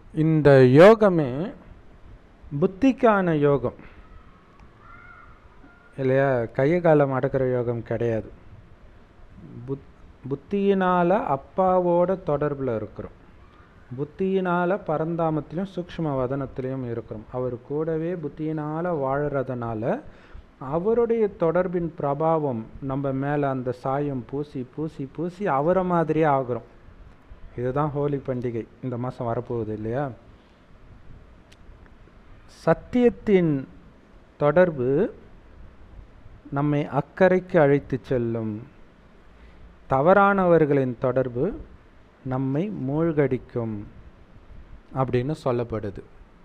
இந்த யோகமே புத்திக்கான யோகம் இல்லையா கையை காலம் அடக்கிற யோகம் கிடையாது புத் புத்தியினால் அப்பாவோட தொடர்பில் இருக்கிறோம் புத்தியினால் பரந்தாமத்திலையும் சூக்ஷ்ம வதனத்திலையும் இருக்கிறோம் அவர் கூடவே புத்தியினால் வாழறதுனால அவருடைய தொடர்பின் பிரபாவம் நம்ம மேலே அந்த சாயம் பூசி பூசி பூசி அவரை மாதிரியே ஆகிறோம் இதுதான் ஹோலி பண்டிகை இந்த மாதம் வரப்போகுது இல்லையா சத்தியத்தின் தொடர்பு நம்மை அக்கறைக்கு அழைத்து செல்லும் தவறானவர்களின் தொடர்பு நம்மை மூழ்கடிக்கும் அப்படின்னு சொல்லப்படுது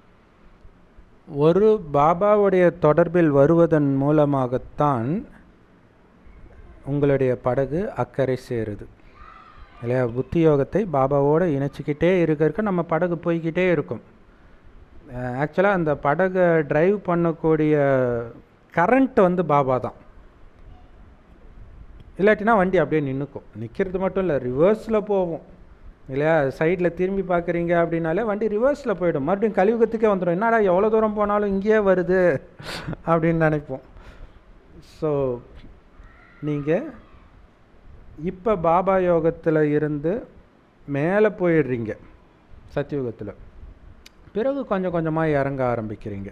ஒரு பாபாவுடைய தொடர்பில் வருவதன் மூலமாகத்தான் உங்களுடைய படகு அக்கறை சேருது இல்லையா புத்தி யோகத்தை பாபாவோடு இணைச்சிக்கிட்டே இருக்கிறதுக்கு நம்ம படகு போய்கிட்டே இருக்கும் ஆக்சுவலாக அந்த படகை டிரைவ் பண்ணக்கூடிய கரண்ட் வந்து பாபா தான் இல்லாட்டினா வண்டி அப்படியே நின்றுக்கும் நிற்கிறது மட்டும் இல்லை ரிவர்ஸில் போகும் இல்லையா சைடில் திரும்பி பார்க்குறீங்க அப்படின்னாலே வண்டி ரிவர்ஸில் போயிடும் மறுபடியும் கலியுகத்துக்கே வந்துடும் என்னடா எவ்வளோ தூரம் போனாலும் இங்கேயே வருது அப்படின்னு நினைப்போம் ஸோ நீங்கள் இப்போ பாபா யோகத்தில் இருந்து மேலே போயிடுறீங்க சத்தியுகத்தில் பிறகு கொஞ்சம் கொஞ்சமாக இறங்க ஆரம்பிக்கிறீங்க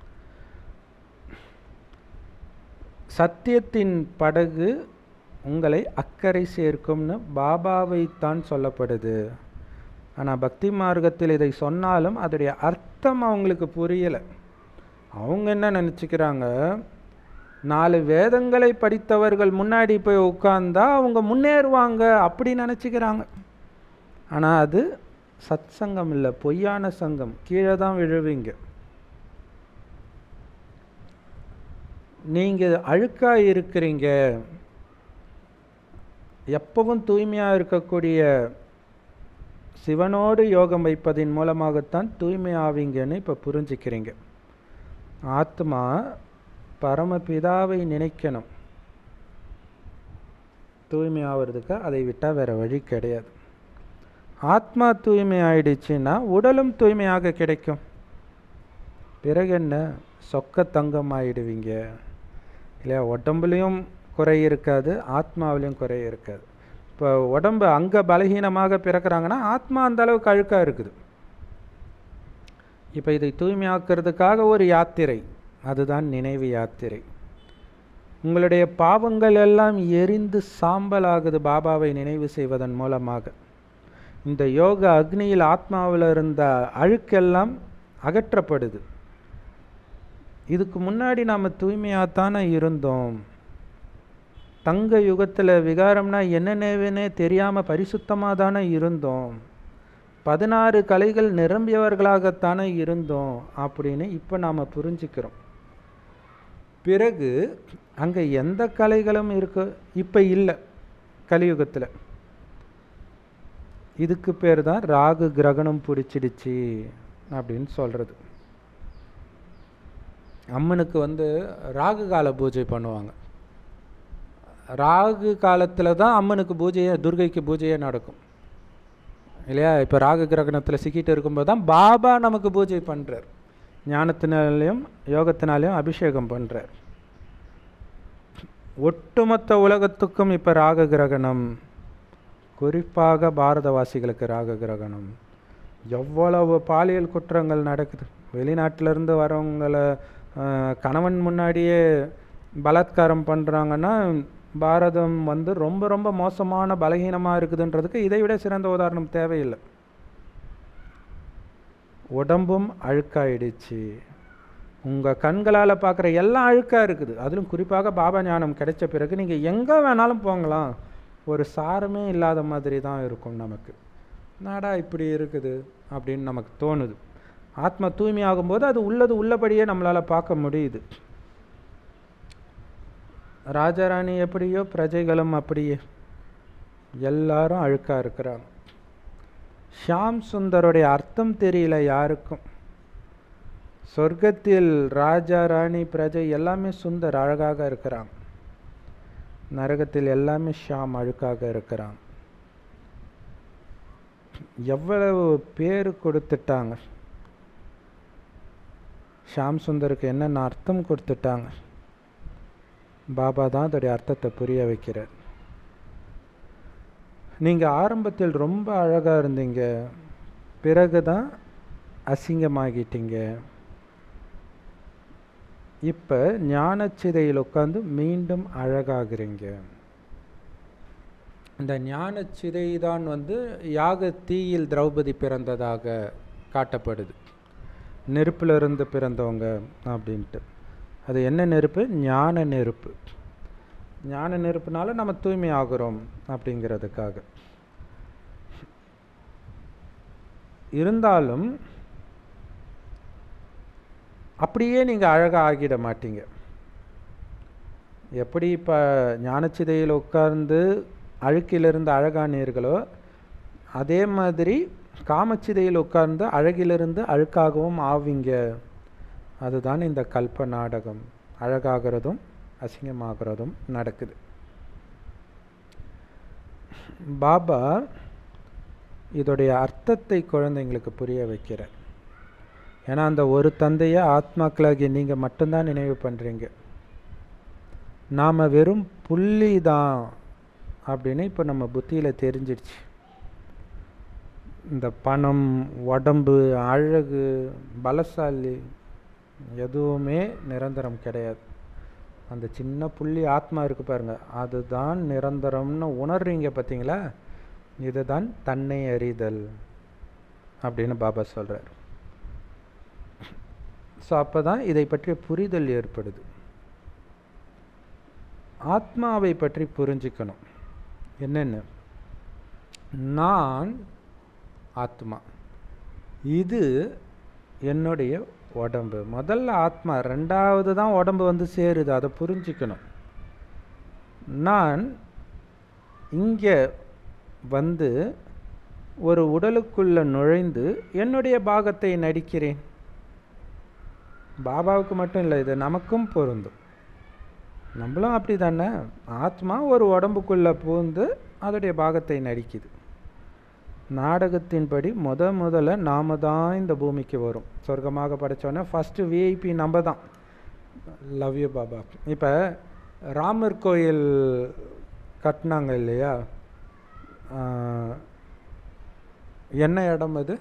சத்தியத்தின் படகு உங்களை அக்கறை சேர்க்கும்னு பாபாவைத்தான் சொல்லப்படுது ஆனால் பக்தி மார்க்கத்தில் இதை சொன்னாலும் அதோடைய அர்த்தம் அவங்களுக்கு புரியலை அவங்க என்ன நினச்சிக்கிறாங்க நாலு வேதங்களை படித்தவர்கள் முன்னாடி போய் உட்கார்ந்தா அவங்க முன்னேறுவாங்க அப்படி நினச்சிக்கிறாங்க ஆனால் அது சத் சங்கம் இல்லை பொய்யான சங்கம் கீழே தான் விழுவீங்க நீங்கள் அழுக்காக இருக்கிறீங்க எப்பவும் தூய்மையாக இருக்கக்கூடிய சிவனோடு யோகம் வைப்பதின் மூலமாகத்தான் தூய்மை ஆவீங்கன்னு இப்போ புரிஞ்சுக்கிறீங்க ஆத்மா பரமபிதாவை நினைக்கணும் தூய்மை ஆகிறதுக்கு அதை விட்டால் வேறு வழி கிடையாது ஆத்மா தூய்மை ஆயிடுச்சுன்னா உடலும் தூய்மையாக கிடைக்கும் பிறகு என்ன சொக்க தங்கம் ஆயிடுவீங்க இல்லையா உடம்புலையும் குறை இருக்காது ஆத்மாவிலையும் குறை இருக்காது இப்போ உடம்பு அங்கே பலகீனமாக பிறக்கிறாங்கன்னா ஆத்மா அந்த அளவுக்கு அழுக்காக இருக்குது இப்போ இதை தூய்மையாக்குறதுக்காக ஒரு யாத்திரை அதுதான் நினைவு யாத்திரை உங்களுடைய பாவங்கள் எல்லாம் எரிந்து சாம்பல் ஆகுது பாபாவை நினைவு செய்வதன் மூலமாக இந்த யோக அக்னியில் ஆத்மாவில் இருந்த அழுக்கெல்லாம் அகற்றப்படுது இதுக்கு முன்னாடி நாம் தூய்மையாகத்தானே இருந்தோம் தங்க யுகத்தில் விகாரம்னா என்னென்னவே தெரியாமல் பரிசுத்தமாக தானே இருந்தோம் பதினாறு கலைகள் நிரம்பியவர்களாகத்தானே இருந்தோம் அப்படின்னு இப்போ நாம் புரிஞ்சுக்கிறோம் பிறகு அங்கே எந்த கலைகளும் இருக்கு இப்போ இல்லை கலியுகத்தில் இதுக்கு பேர் தான் ராகு கிரகணம் பிடிச்சிடுச்சு அப்படின்னு சொல்கிறது அம்மனுக்கு வந்து ராகு கால பூஜை பண்ணுவாங்க ராகு காலத்தில் தான் அம்மனுக்கு பூஜையே துர்கைக்கு பூஜையே நடக்கும் இல்லையா இப்போ ராகு கிரகணத்தில் சிக்கிட்டு இருக்கும்போது தான் பாபா நமக்கு பூஜை பண்ணுறார் ஞானத்தினாலையும் யோகத்தினாலையும் அபிஷேகம் பண்ணுறார் ஒட்டுமொத்த உலகத்துக்கும் இப்போ ராக கிரகணம் குறிப்பாக பாரதவாசிகளுக்கு ராக கிரகணம் எவ்வளவு பாலியல் குற்றங்கள் நடக்குது வெளிநாட்டிலேருந்து வரவங்களை கணவன் முன்னாடியே பலாத்காரம் பண்ணுறாங்கன்னா பாரதம் வந்து ரொம்ப ரொம்ப மோசமான பலகீனமாக இருக்குதுன்றதுக்கு இதை விட சிறந்த உதாரணம் தேவையில்லை உடம்பும் அழுக்காயிடுச்சு உங்கள் கண்களால் பார்க்குற எல்லாம் அழுக்காக இருக்குது அதிலும் குறிப்பாக பாபா ஞானம் கிடைச்ச பிறகு நீங்கள் எங்கே வேணாலும் போங்களாம் ஒரு சாரமே இல்லாத மாதிரி தான் இருக்கும் நமக்கு நாடா இப்படி இருக்குது அப்படின்னு நமக்கு தோணுது ஆத்மா தூய்மை ஆகும்போது அது உள்ளது உள்ளபடியே நம்மளால் பார்க்க முடியுது ராஜாராணி எப்படியோ பிரஜைகளும் அப்படியே எல்லாரும் அழுக்காக இருக்கிறாங்க ஷியாம் சுந்தருடைய அர்த்தம் தெரியல யாருக்கும் சொர்க்கத்தில் ராஜா ராணி பிரஜை எல்லாமே சுந்தர் அழகாக இருக்கிறாங்க நரகத்தில் எல்லாமே ஷாம் அழுக்காக இருக்கிறாங்க எவ்வளவு பேர் கொடுத்துட்டாங்க ஷாம் சுந்தருக்கு என்னென்ன அர்த்தம் கொடுத்துட்டாங்க பாபா தான் அதோடைய அர்த்தத்தை புரிய வைக்கிறார் நீங்கள் ஆரம்பத்தில் ரொம்ப அழகாக இருந்தீங்க பிறகு தான் அசிங்கமாகிட்டீங்க இப்போ ஞானச்சிதையில் உட்காந்து மீண்டும் அழகாகிறீங்க இந்த ஞானச்சிதை தான் வந்து யாக தீயில் திரௌபதி பிறந்ததாக காட்டப்படுது நெருப்பிலிருந்து பிறந்தவங்க அப்படின்ட்டு அது என்ன நெருப்பு ஞான நெருப்பு ஞான நெருப்புனால நம்ம தூய்மை ஆகிறோம் அப்படிங்கிறதுக்காக இருந்தாலும் அப்படியே நீங்கள் அழகாக ஆகிட மாட்டீங்க எப்படி இப்போ ஞானச்சிதையில் உட்கார்ந்து அழுக்கிலிருந்து அழகானீர்களோ அதே மாதிரி காமச்சிதையில் உட்கார்ந்து அழகிலிருந்து அழுக்காகவும் ஆவீங்க அதுதான் இந்த கல்ப நாடகம் அழகாகிறதும் அசிங்கமாகிறதும் நடக்குது பாபா இதோடைய அர்த்தத்தை குழந்தைங்களுக்கு புரிய வைக்கிறார் ஏன்னா அந்த ஒரு தந்தையை ஆத்மாக்களாகிய நீங்கள் மட்டும்தான் நினைவு பண்ணுறீங்க நாம் வெறும் புள்ளி தான் அப்படின்னு இப்போ நம்ம புத்தியில் தெரிஞ்சிடுச்சு இந்த பணம் உடம்பு அழகு பலசாலி எதுவுமே நிரந்தரம் கிடையாது அந்த சின்ன புள்ளி ஆத்மா இருக்கு பாருங்க அதுதான் நிரந்தரம்னு உணர்றீங்க பார்த்தீங்களா இதுதான் தன்னை அறிதல் அப்படின்னு பாபா சொல்கிறார் ஸோ அப்போ தான் இதை பற்றிய புரிதல் ஏற்படுது ஆத்மாவை பற்றி புரிஞ்சுக்கணும் என்னென்னு நான் ஆத்மா இது என்னுடைய உடம்பு முதல்ல ஆத்மா ரெண்டாவது தான் உடம்பு வந்து சேருது அதை புரிஞ்சுக்கணும் நான் இங்கே வந்து ஒரு உடலுக்குள்ள நுழைந்து என்னுடைய பாகத்தை நடிக்கிறேன் பாபாவுக்கு மட்டும் இல்லை இது நமக்கும் பொருந்தும் நம்மளும் அப்படி தானே ஆத்மா ஒரு உடம்புக்குள்ளே பூந்து அதோடைய பாகத்தை நடிக்குது நாடகத்தின்படி முத முதல்ல நாம தான் இந்த பூமிக்கு வரும் சொர்க்கமாக படைச்சோன்னே ஃபஸ்ட்டு விஐபி நம்ம தான் லவ் யூ பாபா இப்போ ராமர் கோயில் கட்டினாங்க இல்லையா என்ன இடம் அது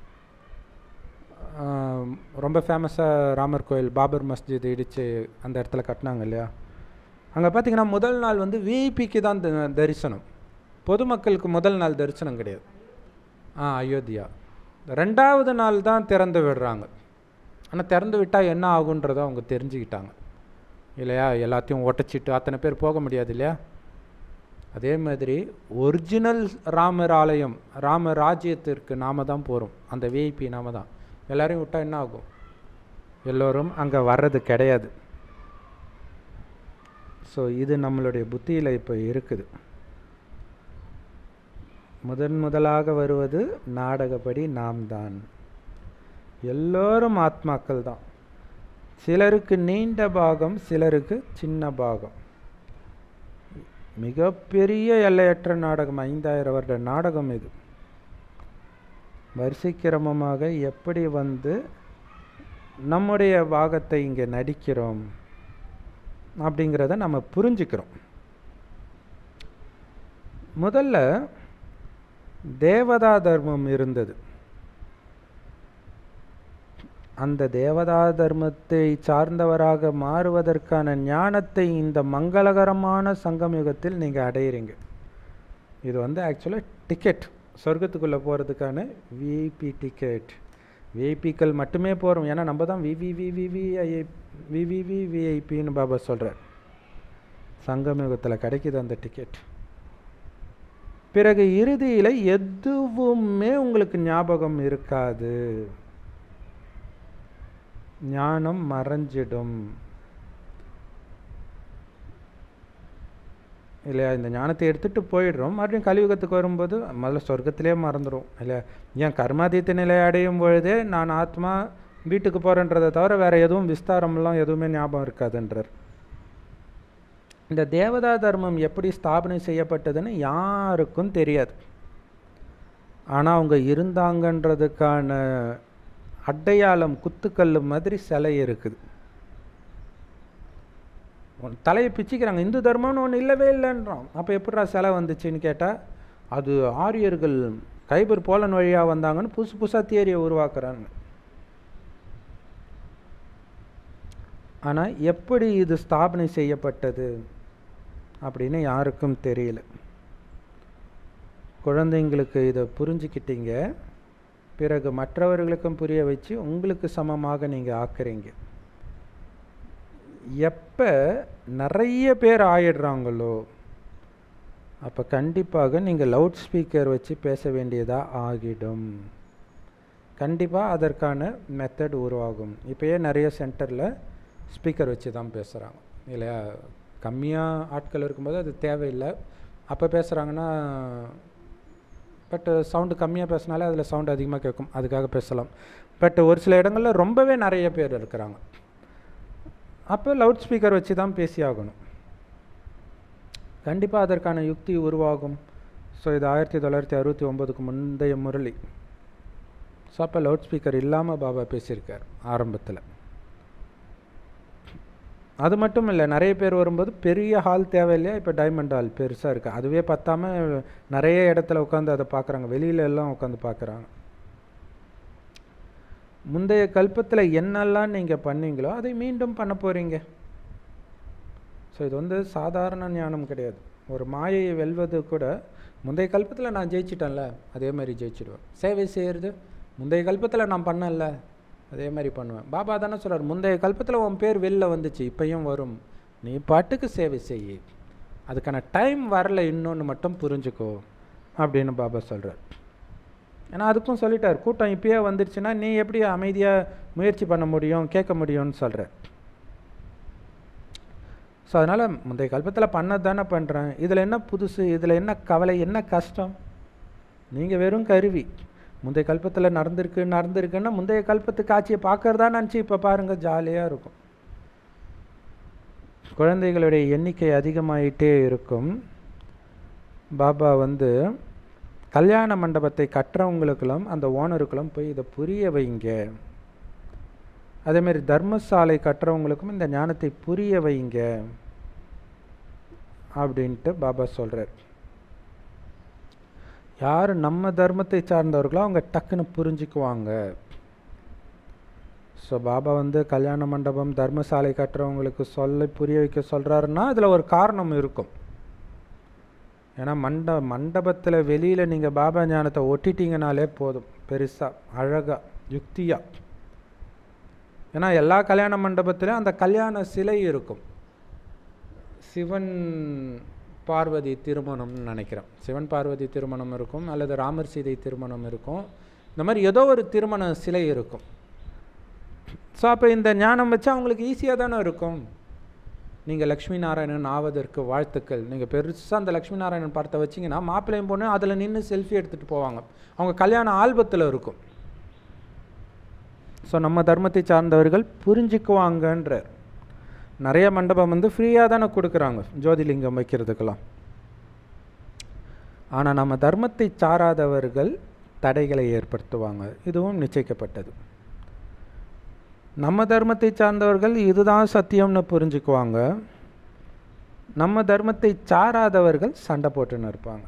ரொம்ப ஃபேமஸாக ராமர் கோயில் பாபர் மஸ்ஜித் இடித்து அந்த இடத்துல கட்டினாங்க இல்லையா அங்கே பார்த்தீங்கன்னா முதல் நாள் வந்து விஐபிக்கு தான் தரிசனம் பொதுமக்களுக்கு முதல் நாள் தரிசனம் கிடையாது ஆ அயோத்தியா ரெண்டாவது நாள் தான் திறந்து விடுறாங்க ஆனால் திறந்து விட்டால் என்ன ஆகுன்றதை அவங்க தெரிஞ்சுக்கிட்டாங்க இல்லையா எல்லாத்தையும் ஒட்டச்சிட்டு அத்தனை பேர் போக முடியாது இல்லையா அதே மாதிரி ஒரிஜினல் ராமர் ஆலயம் ராம ராஜ்யத்திற்கு நாம தான் போகிறோம் அந்த விஐபி நாம தான் எல்லாரையும் விட்டால் என்ன ஆகும் எல்லோரும் அங்கே வர்றது கிடையாது ஸோ இது நம்மளுடைய புத்தியில் இப்போ இருக்குது முதன் முதலாக வருவது நாடகப்படி நாம் தான் எல்லோரும் ஆத்மாக்கள் தான் சிலருக்கு நீண்ட பாகம் சிலருக்கு சின்ன பாகம் மிகப்பெரிய எல்லையற்ற நாடகம் ஐந்தாயிரம் வருட நாடகம் இது வரிசைக்கிரமமாக எப்படி வந்து நம்முடைய பாகத்தை இங்கே நடிக்கிறோம் அப்படிங்கிறத நம்ம புரிஞ்சுக்கிறோம் முதல்ல தேவதா தர்மம் இருந்தது அந்த தேவதா தர்மத்தை சார்ந்தவராக மாறுவதற்கான ஞானத்தை இந்த மங்களகரமான சங்கம் யுகத்தில் நீங்கள் அடையிறீங்க இது வந்து ஆக்சுவலாக டிக்கெட் சொர்க்கத்துக்குள்ளே போகிறதுக்கான விஐபி டிக்கெட் விஐபிக்கள் மட்டுமே போகிறோம் ஏன்னா நம்ம தான் விவிவிவிவிஐ விவிவி விஐபின்னு பாபா சொல்கிறார் சங்கம் யுகத்தில் கிடைக்குது அந்த டிக்கெட் பிறகு இறுதியில் எதுவுமே உங்களுக்கு ஞாபகம் இருக்காது ஞானம் மறைஞ்சிடும் இல்லையா இந்த ஞானத்தை எடுத்துகிட்டு போயிடுறோம் மறுபடியும் கலியுகத்துக்கு வரும்போது முதல்ல சொர்க்கத்திலே மறந்துடும் இல்லையா ஏன் கர்மாதீத்த நிலை அடையும் பொழுதே நான் ஆத்மா வீட்டுக்கு போகிறேன்றதை தவிர வேறு எதுவும் விஸ்தாரம்லாம் எதுவுமே ஞாபகம் இருக்காதுன்றார் இந்த தேவதா தர்மம் எப்படி ஸ்தாபனை செய்யப்பட்டதுன்னு யாருக்கும் தெரியாது ஆனால் அவங்க இருந்தாங்கன்றதுக்கான அடையாளம் குத்துக்கல் மாதிரி சிலை இருக்குது உன் தலையை பிச்சுக்கிறாங்க இந்து தர்மம்னு ஒன்று இல்லவே இல்லைன்றோம் அப்போ எப்படிடா சிலை வந்துச்சுன்னு கேட்டால் அது ஆரியர்கள் கைபர் போலன் வழியாக வந்தாங்கன்னு புதுசு புதுசாக தியரியை உருவாக்குறாங்க ஆனால் எப்படி இது ஸ்தாபனை செய்யப்பட்டது அப்படின்னு யாருக்கும் தெரியல குழந்தைங்களுக்கு இதை புரிஞ்சுக்கிட்டீங்க பிறகு மற்றவர்களுக்கும் புரிய வச்சு உங்களுக்கு சமமாக நீங்கள் ஆக்குறீங்க எப்போ நிறைய பேர் ஆயிடுறாங்களோ அப்போ கண்டிப்பாக நீங்கள் லவுட் ஸ்பீக்கர் வச்சு பேச வேண்டியதாக ஆகிடும் கண்டிப்பாக அதற்கான மெத்தட் உருவாகும் இப்போயே நிறைய சென்டரில் ஸ்பீக்கர் வச்சு தான் பேசுகிறாங்க இல்லையா கம்மியாக ஆட்கள் இருக்கும்போது அது தேவையில்லை அப்போ பேசுகிறாங்கன்னா பட் சவுண்டு கம்மியாக பேசினாலே அதில் சவுண்டு அதிகமாக கேட்கும் அதுக்காக பேசலாம் பட் ஒரு சில இடங்களில் ரொம்பவே நிறைய பேர் இருக்கிறாங்க அப்போ லவுட் ஸ்பீக்கர் வச்சு தான் பேசி ஆகணும் கண்டிப்பாக அதற்கான யுக்தி உருவாகும் ஸோ இது ஆயிரத்தி தொள்ளாயிரத்தி அறுபத்தி ஒம்போதுக்கு முந்தைய முரளி ஸோ அப்போ லவுட் ஸ்பீக்கர் இல்லாமல் பாபா பேசியிருக்கார் ஆரம்பத்தில் அது மட்டும் இல்லை நிறைய பேர் வரும்போது பெரிய ஹால் தேவையில்லையா இப்போ டைமண்ட் ஹால் பெருசாக இருக்குது அதுவே பத்தாம நிறைய இடத்துல உட்காந்து அதை பார்க்குறாங்க வெளியில எல்லாம் உட்காந்து பார்க்குறாங்க முந்தைய கல்பத்தில் என்னெல்லாம் நீங்கள் பண்ணீங்களோ அதை மீண்டும் பண்ண போகிறீங்க ஸோ இது வந்து சாதாரண ஞானம் கிடையாது ஒரு மாயையை வெல்வது கூட முந்தைய கல்பத்தில் நான் ஜெயிச்சிட்டேன்ல அதே மாதிரி ஜெயிச்சிடுவேன் சேவை செய்கிறது முந்தைய கல்பத்தில் நான் பண்ணல அதே மாதிரி பண்ணுவேன் பாபா தானே சொல்கிறார் முந்தைய கல்பத்தில் உன் பேர் வெளில வந்துச்சு இப்பயும் வரும் நீ பாட்டுக்கு சேவை செய் அதுக்கான டைம் வரல இன்னொன்று மட்டும் புரிஞ்சுக்கோ அப்படின்னு பாபா சொல்கிறார் ஏன்னா அதுக்கும் சொல்லிட்டார் கூட்டம் இப்பயே வந்துருச்சுன்னா நீ எப்படி அமைதியாக முயற்சி பண்ண முடியும் கேட்க முடியும்னு சொல்கிறார் ஸோ அதனால் முந்தைய கல்பத்தில் பண்ணது தானே பண்ணுறேன் இதில் என்ன புதுசு இதில் என்ன கவலை என்ன கஷ்டம் நீங்கள் வெறும் கருவி முந்தைய கல்பத்தில் நடந்திருக்கு நடந்திருக்குன்னா முந்தைய கல்பத்து காட்சியை பார்க்கறதா நினச்சி இப்போ பாருங்கள் ஜாலியாக இருக்கும் குழந்தைகளுடைய எண்ணிக்கை அதிகமாயிட்டே இருக்கும் பாபா வந்து கல்யாண மண்டபத்தை கட்டுறவங்களுக்கெல்லாம் அந்த ஓனருக்கெல்லாம் போய் இதை புரிய வைங்க அதேமாரி தர்மசாலை கட்டுறவங்களுக்கும் இந்த ஞானத்தை புரிய வைங்க அப்படின்ட்டு பாபா சொல்கிறார் யார் நம்ம தர்மத்தை சார்ந்தவர்களோ அவங்க டக்குன்னு புரிஞ்சுக்குவாங்க ஸோ பாபா வந்து கல்யாண மண்டபம் தர்மசாலை கட்டுறவங்களுக்கு சொல்ல புரிய வைக்க சொல்கிறாருன்னா அதில் ஒரு காரணம் இருக்கும் ஏன்னா மண்ட மண்டபத்தில் வெளியில் நீங்கள் பாபா ஞானத்தை ஒட்டிட்டீங்கனாலே போதும் பெருசாக அழகாக யுக்தியாக ஏன்னா எல்லா கல்யாண மண்டபத்திலையும் அந்த கல்யாண சிலை இருக்கும் சிவன் பார்வதி திருமணம்னு நினைக்கிறேன் சிவன் பார்வதி திருமணம் இருக்கும் அல்லது ராமர் சீதை திருமணம் இருக்கும் இந்த மாதிரி ஏதோ ஒரு திருமண சிலை இருக்கும் ஸோ அப்போ இந்த ஞானம் வச்சு அவங்களுக்கு ஈஸியாக தானே இருக்கும் நீங்கள் லக்ஷ்மி நாராயணன் ஆவதற்கு வாழ்த்துக்கள் நீங்கள் பெருசாக அந்த லக்ஷ்மி நாராயணன் படத்தை வச்சிங்கன்னா மாப்பிள்ளையும் பொண்ணு அதில் நின்று செல்ஃபி எடுத்துகிட்டு போவாங்க அவங்க கல்யாண ஆல்பத்தில் இருக்கும் ஸோ நம்ம தர்மத்தை சார்ந்தவர்கள் புரிஞ்சுக்குவாங்கன்றார் நிறைய மண்டபம் வந்து ஃப்ரீயாக தானே கொடுக்குறாங்க ஜோதிலிங்கம் வைக்கிறதுக்கெல்லாம் ஆனால் நம்ம தர்மத்தை சாராதவர்கள் தடைகளை ஏற்படுத்துவாங்க இதுவும் நிச்சயிக்கப்பட்டது நம்ம தர்மத்தை சார்ந்தவர்கள் இதுதான் சத்தியம்னு புரிஞ்சுக்குவாங்க நம்ம தர்மத்தை சாராதவர்கள் சண்டை போட்டுன்னு இருப்பாங்க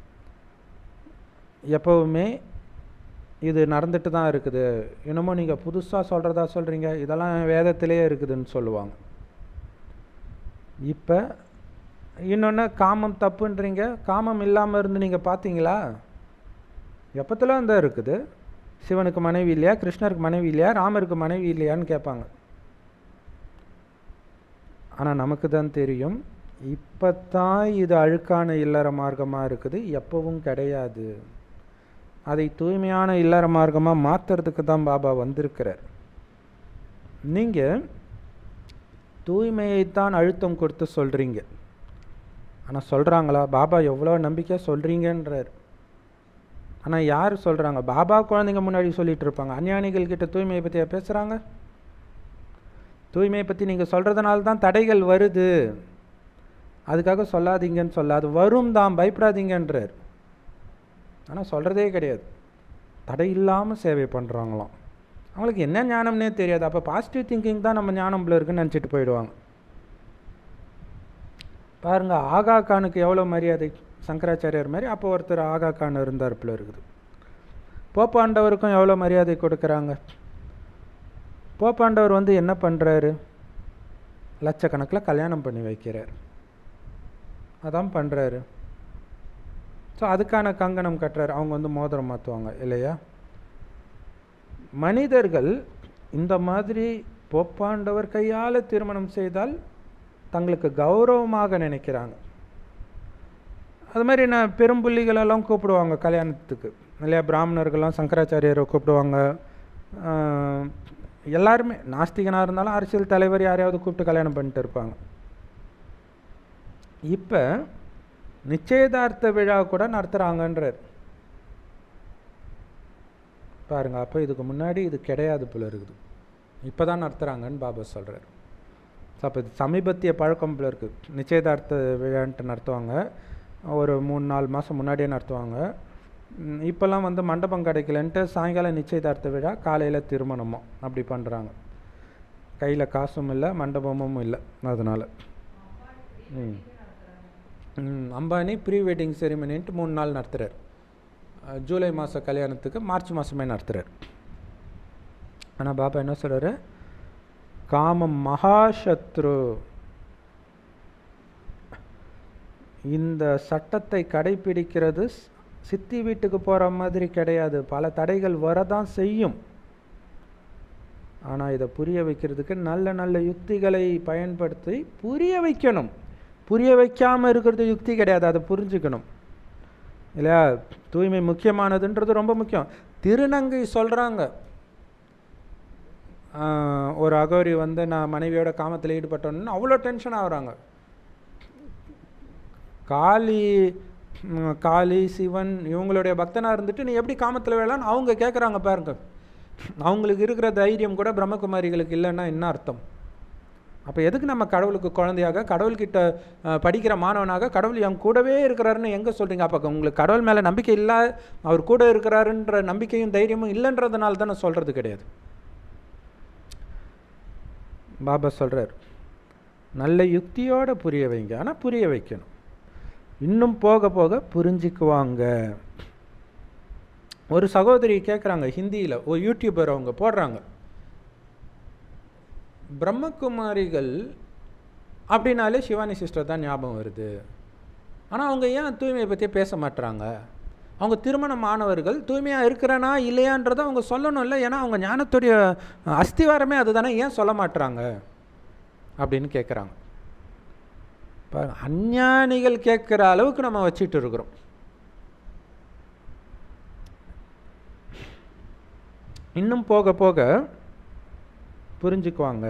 எப்போவுமே இது நடந்துட்டு தான் இருக்குது இன்னமும் நீங்கள் புதுசாக சொல்கிறதா சொல்கிறீங்க இதெல்லாம் வேதத்திலே இருக்குதுன்னு சொல்லுவாங்க இப்போ இன்னொன்று காமம் தப்புன்றீங்க காமம் இல்லாமல் இருந்து நீங்கள் பார்த்தீங்களா எப்போத்தெல்லாம் தான் இருக்குது சிவனுக்கு மனைவி இல்லையா கிருஷ்ணருக்கு மனைவி இல்லையா ராமருக்கு மனைவி இல்லையான்னு கேட்பாங்க ஆனால் நமக்கு தான் தெரியும் இப்போ தான் இது அழுக்கான இல்லற மார்க்கமாக இருக்குது எப்பவும் கிடையாது அதை தூய்மையான இல்லற மார்க்கமாக மாற்றுறதுக்கு தான் பாபா வந்திருக்கிறார் நீங்கள் தூய்மையைத்தான் அழுத்தம் கொடுத்து சொல்கிறீங்க ஆனால் சொல்கிறாங்களா பாபா எவ்வளோ நம்பிக்கையாக சொல்கிறீங்கன்றார் ஆனால் யார் சொல்கிறாங்க பாபா குழந்தைங்க முன்னாடி சொல்லிட்டு இருப்பாங்க அஞ்ஞானிகள் கிட்ட தூய்மையை பற்றி பேசுகிறாங்க தூய்மையை பற்றி நீங்கள் சொல்கிறதுனால தான் தடைகள் வருது அதுக்காக சொல்லாதீங்கன்னு சொல்ல அது வரும் தான் பயப்படாதீங்கன்றார் ஆனால் சொல்கிறதே கிடையாது தடை இல்லாமல் சேவை பண்ணுறாங்களாம் அவங்களுக்கு என்ன ஞானம்னே தெரியாது அப்போ பாசிட்டிவ் திங்கிங் தான் நம்ம ஞானம்ல இருக்குன்னு நினச்சிட்டு போயிடுவாங்க பாருங்க ஆகா கானுக்கு எவ்வளோ மரியாதை சங்கராச்சாரியார் மாதிரி அப்போ ஒருத்தர் ஆகா கான் இருந்தார்ப்புல இருக்குது போப்பாண்டவருக்கும் எவ்வளோ மரியாதை கொடுக்குறாங்க போப்பாண்டவர் வந்து என்ன பண்ணுறாரு லட்சக்கணக்கில் கல்யாணம் பண்ணி வைக்கிறார் அதான் பண்ணுறாரு ஸோ அதுக்கான கங்கணம் கட்டுறாரு அவங்க வந்து மோதிரம் மாற்றுவாங்க இல்லையா மனிதர்கள் இந்த மாதிரி போப்பாண்டவர் கையால் திருமணம் செய்தால் தங்களுக்கு கௌரவமாக நினைக்கிறாங்க அது மாதிரி நான் பெரும்புள்ளிகளெல்லாம் கூப்பிடுவாங்க கல்யாணத்துக்கு இல்லையா பிராமணர்கள்லாம் சங்கராச்சாரியரை கூப்பிடுவாங்க ஆஹ், எல்லாருமே நாஸ்திகனாக இருந்தாலும் அரசியல் தலைவர் யாரையாவது கூப்பிட்டு கல்யாணம் பண்ணிட்டு இருப்பாங்க இப்போ நிச்சயதார்த்த விழா கூட நடத்துகிறாங்கன்றார் பாருங்க அப்போ இதுக்கு முன்னாடி இது கிடையாது போல இருக்குது இப்போ தான் நடத்துகிறாங்கன்னு பாபா சொல்கிறார் ஸோ அப்போ இது சமீபத்திய பழக்கம் போல இருக்குது நிச்சயதார்த்த விழான்ட்டு நடத்துவாங்க ஒரு மூணு நாலு மாதம் முன்னாடியே நடத்துவாங்க ம், இப்போல்லாம் வந்து மண்டபம் கிடைக்கலன்ட்டு சாயங்காலம் நிச்சயதார்த்த விழா காலையில் திருமணமும் அப்படி பண்ணுறாங்க கையில் காசும் இல்லை மண்டபமும் இல்லை அதனால் ம் ம், அம்பானி ப்ரீ வெட்டிங் செரிமனின்ட்டு மூணு நாள் நடத்துகிறார் அஹ், ஜூலை மாத கல்யாணத்துக்கு மார்ச் மாதமே நடத்துகிறார் ஆனால் பாபா என்ன சொல்கிறாரு காமம் மகாசத்ரு இந்த சட்டத்தை கடைபிடிக்கிறது ஸ்- சித்தி வீட்டுக்கு போகிற மாதிரி கிடையாது பல தடைகள் வரதான் செய்யும் ஆனால் இதை புரிய வைக்கிறதுக்கு நல்ல நல்ல யுக்திகளை பயன்படுத்தி புரிய வைக்கணும் புரிய வைக்காமல் இருக்கிறது யுக்தி கிடையாது அதை புரிஞ்சுக்கணும் இல்லையா தூய்மை முக்கியமானதுன்றது ரொம்ப முக்கியம் திருநங்கை சொல்கிறாங்க ஒரு அகோரி வந்து நான் மனைவியோட காமத்தில் ஈடுபட்டோன்னு அவ்வளோ டென்ஷன் ஆகுறாங்க காளி ம், காளி சிவன் இவங்களுடைய பக்தனாக இருந்துட்டு நீ எப்படி காமத்தில் வேளான்னு அவங்க கேட்குறாங்க பாருங்க அவங்களுக்கு இருக்கிற தைரியம் கூட பிரம்மகுமாரிகளுக்கு இல்லைன்னா என்ன அர்த்தம் அப்போ எதுக்கு நம்ம கடவுளுக்கு குழந்தையாக கடவுள்கிட்ட அஹ், படிக்கிற மாணவனாக கடவுள் என் கூடவே இருக்கிறாருன்னு எங்கே சொல்கிறீங்க அப்போ உங்களுக்கு கடவுள் மேலே நம்பிக்கை இல்லை அவர் கூட இருக்கிறாருன்ற நம்பிக்கையும் தைரியமும் இல்லைன்றதுனால தான் நான் சொல்கிறது கிடையாது பாபா சொல்கிறார் நல்ல யுக்தியோட புரிய வைங்க ஆனால் புரிய வைக்கணும் இன்னும் போக போக புரிஞ்சுக்குவாங்க ஒரு சகோதரி கேட்குறாங்க ஹிந்தியில் ஒரு யூடியூபர் அவங்க போடுறாங்க பிரம்மகுமாரிகள் அப்படின்னாலே சிவானி சிஸ்டர் தான் ஞாபகம் வருது ஆனால் அவங்க ஏன் தூய்மையை பற்றி பேச மாட்றாங்க அவங்க திருமணம் ஆனவர்கள் தூய்மையாக இருக்கிறனா இல்லையான்றதை அவங்க சொல்லணும் இல்லை ஏன்னா அவங்க ஞானத்துடைய அஸ்திவாரமே அதுதானே ஏன் சொல்ல மாட்றாங்க அப்படின்னு கேட்குறாங்க பாருங்க அஞ்ஞானிகள் கேட்குற அளவுக்கு நம்ம வச்சிட்டு இருக்கிறோம் இன்னும் போக போக புரிஞ்சுக்குவாங்க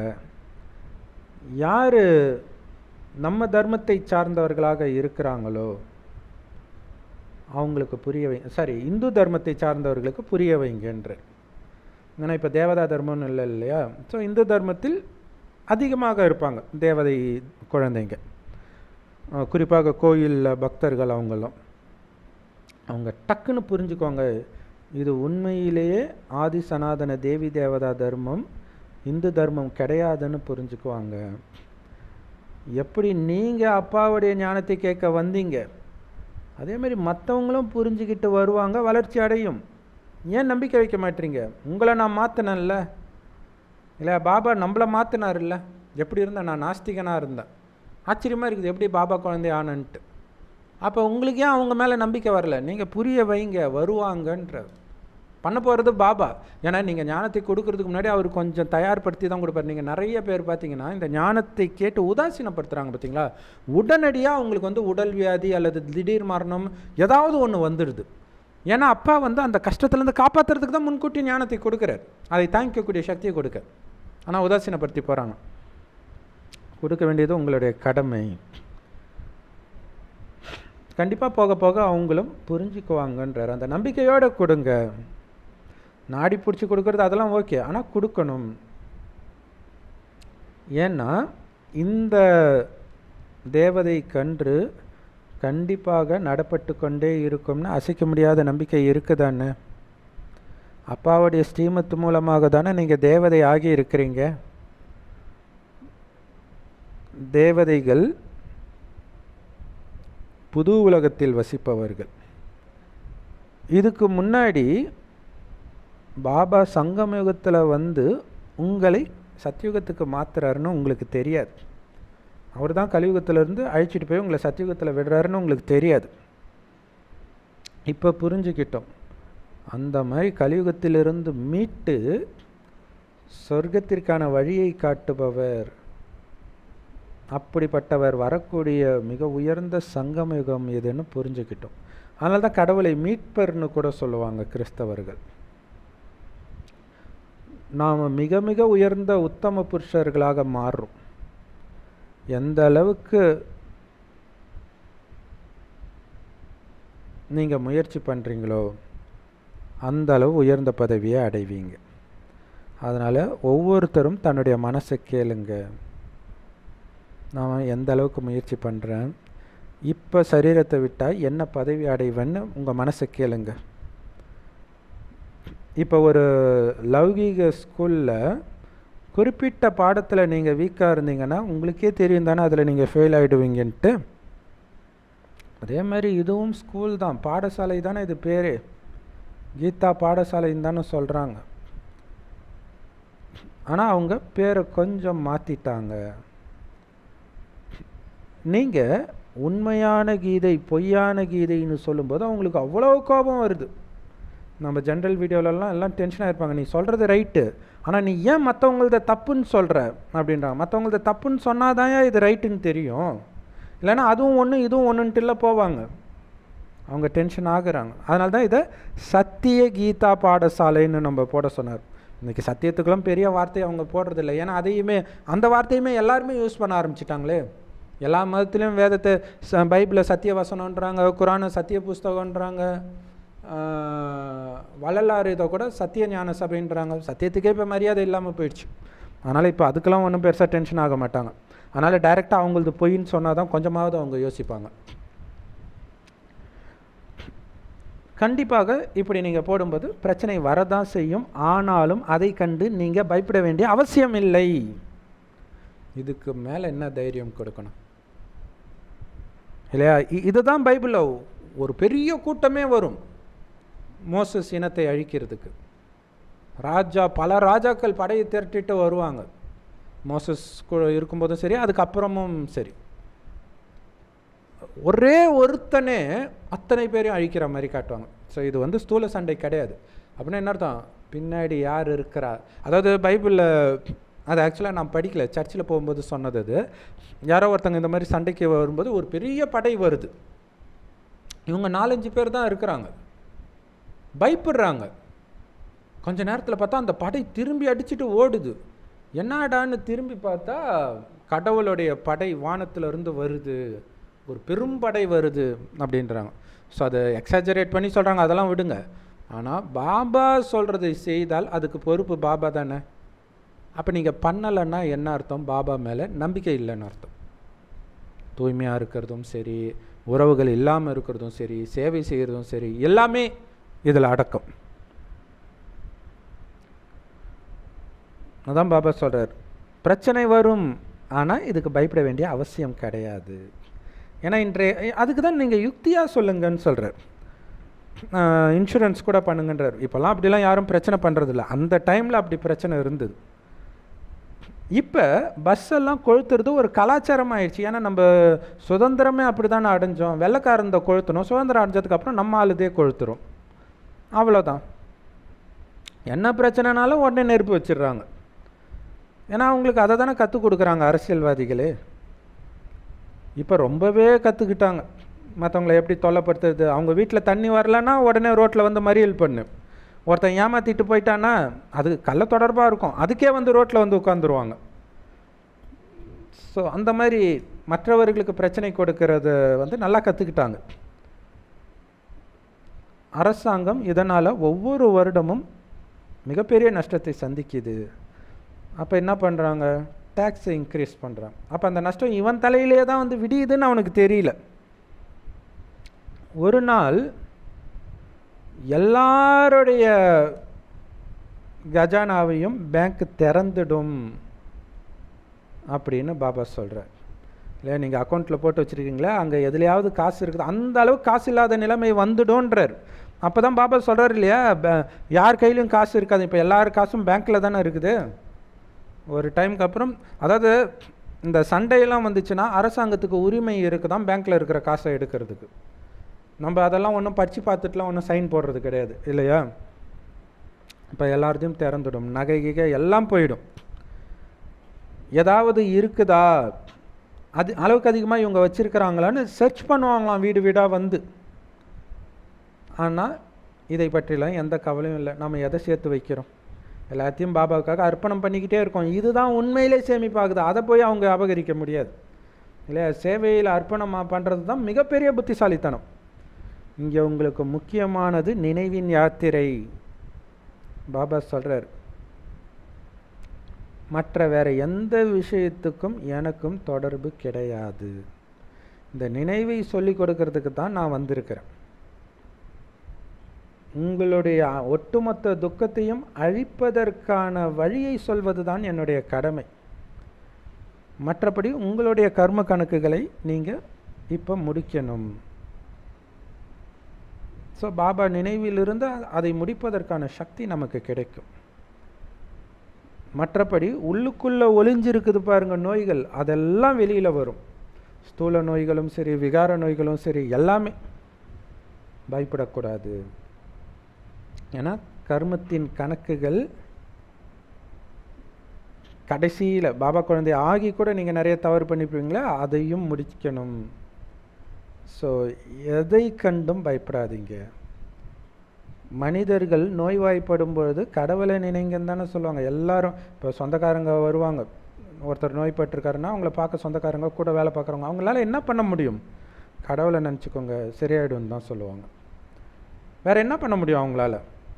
யார் நம்ம தர்மத்தை சார்ந்தவர்களாக இருக்கிறாங்களோ அவங்களுக்கு புரிய வை சாரி இந்து தர்மத்தை சார்ந்தவர்களுக்கு புரிய வைங்கன்ற ஏன்னா இப்போ தேவதா தர்மம்னு இல்லை இல்லையா ஸோ இந்து தர்மத்தில் அதிகமாக இருப்பாங்க தேவதை குழந்தைங்க அஹ் குறிப்பாக கோயிலில் பக்தர்கள் அவங்களும் அவங்க டக்குன்னு புரிஞ்சுக்குவாங்க இது உண்மையிலேயே ஆதி சனாதன தேவி தேவதா தர்மம் இந்து தர்மம் கிடையாதுன்னு புரிஞ்சுக்குவாங்க எப்படி நீங்கள் அப்பாவுடைய ஞானத்தை கேட்க வந்தீங்க அதே மாதிரி மற்றவங்களும் புரிஞ்சுக்கிட்டு வருவாங்க வளர்ச்சி அடையும் ஏன் நம்பிக்கை வைக்க மாட்டீங்க உங்களை நான் மாற்றினேன்ல இல்லை பாபா நம்மளை மாற்றினார்ல எப்படி இருந்தேன் நான் நாஸ்திகனாக இருந்தேன் ஆச்சரியமாக இருக்குது எப்படி பாபா குழந்தை ஆனன்ட்டு அப்போ உங்களுக்கு ஏன் அவங்க மேலே நம்பிக்கை வரல நீங்கள் புரிய வைங்க வருவாங்கன்ற பண்ண போகிறது பாபா ஏன்னா நீங்கள் ஞானத்தை கொடுக்கறதுக்கு முன்னாடி அவர் கொஞ்சம் தயார்படுத்தி தான் கொடுப்பார் நீங்கள் நிறைய பேர் பார்த்தீங்கன்னா இந்த ஞானத்தை கேட்டு உதாசீனப்படுத்துகிறாங்க பார்த்தீங்களா உடனடியாக அவங்களுக்கு வந்து உடல் வியாதி அல்லது திடீர் மரணம் ஏதாவது ஒன்று வந்துடுது ஏன்னா அப்பா வந்து அந்த கஷ்டத்துலேருந்து காப்பாற்றுறதுக்கு தான் முன்கூட்டி ஞானத்தை கொடுக்குறார் அதை தாங்கிக்கக்கூடிய சக்தியை கொடுக்க ஆனால் உதாசீனப்படுத்தி போகிறாங்க கொடுக்க வேண்டியது உங்களுடைய கடமை கண்டிப்பாக போக போக அவங்களும் புரிஞ்சுக்குவாங்கன்றார் அந்த நம்பிக்கையோடு கொடுங்க நாடி பிடிச்சி கொடுக்கறது அதெல்லாம் ஓகே ஆனால் கொடுக்கணும் ஏன்னா இந்த தேவதை கன்று கண்டிப்பாக நடப்பட்டு கொண்டே இருக்கும்னு அசைக்க முடியாத நம்பிக்கை இருக்குதானே அப்பாவுடைய ஸ்ரீமத்து மூலமாக தானே நீங்கள் தேவதை ஆகி இருக்கிறீங்க தேவதைகள் புது உலகத்தில் வசிப்பவர்கள் இதுக்கு முன்னாடி பாபா சங்கமயுகத்தில் வந்து உங்களை சத்தியுகத்துக்கு மாத்துறாருன்னு உங்களுக்கு தெரியாது அவர் தான் கலியுகத்திலேருந்து அழைச்சிட்டு போய் உங்களை சத்தியுகத்தில் விடுறாருன்னு உங்களுக்கு தெரியாது இப்போ புரிஞ்சுக்கிட்டோம் அந்த மாதிரி கலியுகத்திலிருந்து மீட்டு சொர்க்கத்திற்கான வழியை காட்டுபவர் அப்படிப்பட்டவர் வரக்கூடிய மிக உயர்ந்த சங்கமயுகம் எதுன்னு புரிஞ்சுக்கிட்டோம் அதனால தான் கடவுளை மீட்பர்னு கூட சொல்லுவாங்க கிறிஸ்தவர்கள் நாம் மிக மிக உயர்ந்த உத்தம புருஷர்களாக மாறுறோம் எந்த அளவுக்கு நீங்கள் முயற்சி பண்ணுறீங்களோ அந்த அளவு உயர்ந்த பதவியை அடைவீங்க அதனால் ஒவ்வொருத்தரும் தன்னுடைய மனசை கேளுங்க நான் எந்த அளவுக்கு முயற்சி பண்ணுறேன் இப்போ சரீரத்தை விட்டால் என்ன பதவி அடைவேன்னு உங்கள் மனசை கேளுங்க இப்போ ஒரு லௌகீக ஸ்கூலில் குறிப்பிட்ட பாடத்தில் நீங்கள் வீக்காக இருந்தீங்கன்னா உங்களுக்கே தெரியும் தானே அதில் நீங்கள் ஃபெயில் ஆகிடுவீங்கன்ட்டு அதே மாதிரி இதுவும் ஸ்கூல் தான் பாடசாலை தானே இது பேர் கீதா பாடசாலைன்னு தானே சொல்கிறாங்க ஆனால் அவங்க பேரை கொஞ்சம் மாற்றிட்டாங்க நீங்கள் உண்மையான கீதை பொய்யான கீதைன்னு சொல்லும்போது அவங்களுக்கு அவ்வளோ கோபம் வருது நம்ம ஜென்ரல் வீடியோலலாம் எல்லாம் டென்ஷனாக இருப்பாங்க நீ சொல்கிறது ரைட்டு ஆனால் நீ ஏன் மற்றவங்களத தப்புன்னு சொல்கிற அப்படின்றாங்க மற்றவங்களத தப்புன்னு சொன்னால் தான் இது ரைட்டுன்னு தெரியும் இல்லைன்னா அதுவும் ஒன்று இதுவும் ஒன்றுன்ட்டுல போவாங்க அவங்க டென்ஷன் ஆகுறாங்க அதனால தான் இதை சத்திய கீதா பாடசாலைன்னு நம்ம போட சொன்னார் இன்றைக்கி சத்தியத்துக்கெல்லாம் பெரிய வார்த்தையை அவங்க போடுறதில்ல ஏன்னா அதையுமே அந்த வார்த்தையுமே எல்லாருமே யூஸ் பண்ண ஆரம்பிச்சிட்டாங்களே எல்லா மதத்துலேயும் வேதத்தை ச பைபிளை சத்திய வசனன்றாங்க குரானை சத்திய புஸ்தகன்றாங்க வள்ளலார் இதை கூட சத்திய ஞான சபைன்றாங்க சத்தியத்துக்கே இப்போ மரியாதை இல்லாமல் போயிடுச்சு அதனால் இப்போ அதுக்கெல்லாம் ஒன்றும் பெருசாக டென்ஷன் ஆக மாட்டாங்க அதனால் டைரெக்டாக அவங்களது பொய்ன்னு சொன்னால் தான் கொஞ்சமாவது அவங்க யோசிப்பாங்க கண்டிப்பாக இப்படி நீங்கள் போடும்போது பிரச்சனை வரதான் செய்யும் ஆனாலும் அதை கண்டு நீங்கள் பயப்பட வேண்டிய அவசியம் இல்லை இதுக்கு மேலே என்ன தைரியம் கொடுக்கணும் இல்லையா இதுதான் பைபிளில் ஒரு பெரிய கூட்டமே வரும் மோசஸ் இனத்தை அழிக்கிறதுக்கு ராஜா பல ராஜாக்கள் படையை திரட்டிட்டு வருவாங்க மோசஸ் இருக்கும்போதும் சரி அதுக்கப்புறமும் சரி ஒரே ஒருத்தனே அத்தனை பேரையும் அழிக்கிற மாதிரி காட்டுவாங்க ஸோ இது வந்து ஸ்தூல சண்டை கிடையாது அப்படின்னா என்ன அர்த்தம் பின்னாடி யார் இருக்கிறா அதாவது பைபிளில் அது ஆக்சுவலாக நான் படிக்கல சர்ச்சில் போகும்போது சொன்னது அது யாரோ ஒருத்தங்க இந்த மாதிரி சண்டைக்கு வரும்போது ஒரு பெரிய படை வருது இவங்க நாலஞ்சு பேர் தான் இருக்கிறாங்க பயப்படுறாங்க கொஞ்ச நேரத்தில் பார்த்தா அந்த படை திரும்பி அடிச்சுட்டு ஓடுது என்னடான்னு திரும்பி பார்த்தா கடவுளுடைய படை வானத்திலிருந்து வருது ஒரு பெரும் படை வருது அப்படின்றாங்க ஸோ அதை எக்ஸாஜரேட் பண்ணி சொல்கிறாங்க அதெல்லாம் விடுங்க ஆனால் பாபா சொல்கிறதை செய்தால் அதுக்கு பொறுப்பு பாபா தானே அப்போ நீங்கள் பண்ணலைன்னா என்ன அர்த்தம் பாபா மேலே நம்பிக்கை இல்லைன்னு அர்த்தம் தூய்மையாக இருக்கிறதும் சரி உறவுகள் இல்லாமல் இருக்கிறதும் சரி சேவை செய்கிறதும் சரி எல்லாமே இதில் அடக்கம் அதான் பாபா சொல்கிறார் பிரச்சனை வரும் ஆனால் இதுக்கு பயப்பட வேண்டிய அவசியம் கிடையாது ஏன்னா இன்றைய அதுக்கு தான் நீங்கள் யுக்தியாக சொல்லுங்கன்னு சொல்கிறார் இன்சூரன்ஸ் கூட பண்ணுங்கன்றார் இப்போல்லாம் அப்படிலாம் யாரும் பிரச்சனை பண்ணுறதில்ல அந்த டைமில் அப்படி பிரச்சனை இருந்தது இப்போ பஸ் எல்லாம் கொளுத்துறது ஒரு கலாச்சாரம் ஆயிடுச்சு ஏன்னா நம்ம சுதந்திரமே அப்படி தானே அடைஞ்சோம் வெள்ளைக்காரந்த கொளுத்தணும் சுதந்திரம் அடைஞ்சதுக்கப்புறம் நம்ம ஆளுதே கொளுத்துறோம் அவ்வளோதான் என்ன பிரச்சனைனாலும் உடனே நெருப்பு வச்சிடுறாங்க ஏன்னா அவங்களுக்கு அதை தானே கற்றுக் கொடுக்குறாங்க அரசியல்வாதிகளே இப்போ ரொம்பவே கற்றுக்கிட்டாங்க மற்றவங்கள எப்படி தொல்லைப்படுத்துறது அவங்க வீட்டில் தண்ணி வரலன்னா உடனே ரோட்டில் வந்து மறியல் பண்ணு ஒருத்தன் ஏமாற்றிட்டு போயிட்டான்னா அது கள்ள தொடர்பாக இருக்கும் அதுக்கே வந்து ரோட்டில் வந்து உட்காந்துருவாங்க ஸோ அந்த மாதிரி மற்றவர்களுக்கு பிரச்சனை கொடுக்கறத வந்து நல்லா கற்றுக்கிட்டாங்க அரசாங்கம் இதனால் ஒவ்வொரு வருடமும் மிகப்பெரிய நஷ்டத்தை சந்திக்குது அப்போ என்ன பண்ணுறாங்க டேக்ஸை இன்க்ரீஸ் பண்ணுறான் அப்போ அந்த நஷ்டம் இவன் தலையிலே தான் வந்து விடியுதுன்னு அவனுக்கு தெரியல ஒரு நாள் எல்லாருடைய கஜானாவையும் பேங்க் திறந்துடும் அப்படின்னு பாபா சொல்கிறார் இல்லை நீங்கள் அக்கௌண்ட்டில் போட்டு வச்சுருக்கீங்களா அங்கே எதுலையாவது காசு இருக்குது அந்த அளவுக்கு காசு இல்லாத நிலைமை வந்துடும்ன்றார் அப்போ தான் பாபா சொல்கிறார் இல்லையா ப- யார் கையிலையும் காசு இருக்காது இப்போ எல்லார் காசும் பேங்க்கில் தானே இருக்குது ஒரு டைமுக்கு அப்புறம் அதாவது இந்த சண்டையெல்லாம் வந்துச்சுன்னா அரசாங்கத்துக்கு உரிமை இருக்குதான் பேங்க்கில் இருக்கிற காசை எடுக்கிறதுக்கு நம்ம அதெல்லாம் ஒன்றும் படித்து பார்த்துட்டுலாம் ஒன்றும் சைன் போடுறது கிடையாது இல்லையா இப்போ எல்லாத்தையும் திறந்துடும் நகை கிகை எல்லாம் போயிடும் ஏதாவது இருக்குதா அது அளவுக்கு அதிகமாக இவங்க வச்சுருக்கிறாங்களான்னு சர்ச் பண்ணுவாங்களாம் வீடு வீடாக வந்து ஆனால் இதை பற்றிலாம் எந்த கவலையும் இல்லை நம்ம எதை சேர்த்து வைக்கிறோம் எல்லாத்தையும் பாபாவுக்காக அர்ப்பணம் பண்ணிக்கிட்டே இருக்கோம் இதுதான் உண்மையிலே சேமிப்பாகுது அதை போய் அவங்க அபகரிக்க முடியாது இல்லையா சேவையில் அர்ப்பணம் பண்ணுறது தான் மிகப்பெரிய புத்திசாலித்தனம் இங்கே உங்களுக்கு முக்கியமானது நினைவின் யாத்திரை பாபா சொல்கிறார் மற்ற வேற எந்த விஷயத்துக்கும் எனக்கும் தொடர்பு கிடையாது இந்த நினைவை சொல்லிக் கொடுக்கறதுக்கு தான் நான் வந்திருக்கிறேன் உங்களுடைய ஒட்டுமொத்த துக்கத்தையும் அழிப்பதற்கான வழியை சொல்வது தான் என்னுடைய கடமை மற்றபடி உங்களுடைய கர்ம கணக்குகளை நீங்கள் இப்போ முடிக்கணும் ஸோ பாபா நினைவிலிருந்து அதை முடிப்பதற்கான சக்தி நமக்கு கிடைக்கும் மற்றபடி உள்ளுக்குள்ளே ஒளிஞ்சிருக்குது பாருங்க நோய்கள் அதெல்லாம் வெளியில் வரும் ஸ்தூல நோய்களும் சரி விகார நோய்களும் சரி எல்லாமே பயப்படக்கூடாது ஏன்னா கர்மத்தின் கணக்குகள் கடைசியில் பாபா குழந்தை ஆகி கூட நீங்கள் நிறைய தவறு பண்ணிப்பீங்களா அதையும் முடிக்கணும் ஸோ எதை கண்டும் பயப்படாதீங்க மனிதர்கள் நோய்வாய்ப்படும் பொழுது கடவுளை நினைங்கன்னு தானே சொல்லுவாங்க எல்லாரும் இப்போ சொந்தக்காரங்க வருவாங்க ஒருத்தர் நோய்பட்டிருக்காருன்னா அவங்கள பார்க்க சொந்தக்காரங்க கூட வேலை பார்க்குறவங்க அவங்களால என்ன பண்ண முடியும் கடவுளை நினச்சிக்கோங்க சரியாயிடும் தான் சொல்லுவாங்க வேற என்ன பண்ண முடியும் அவங்களால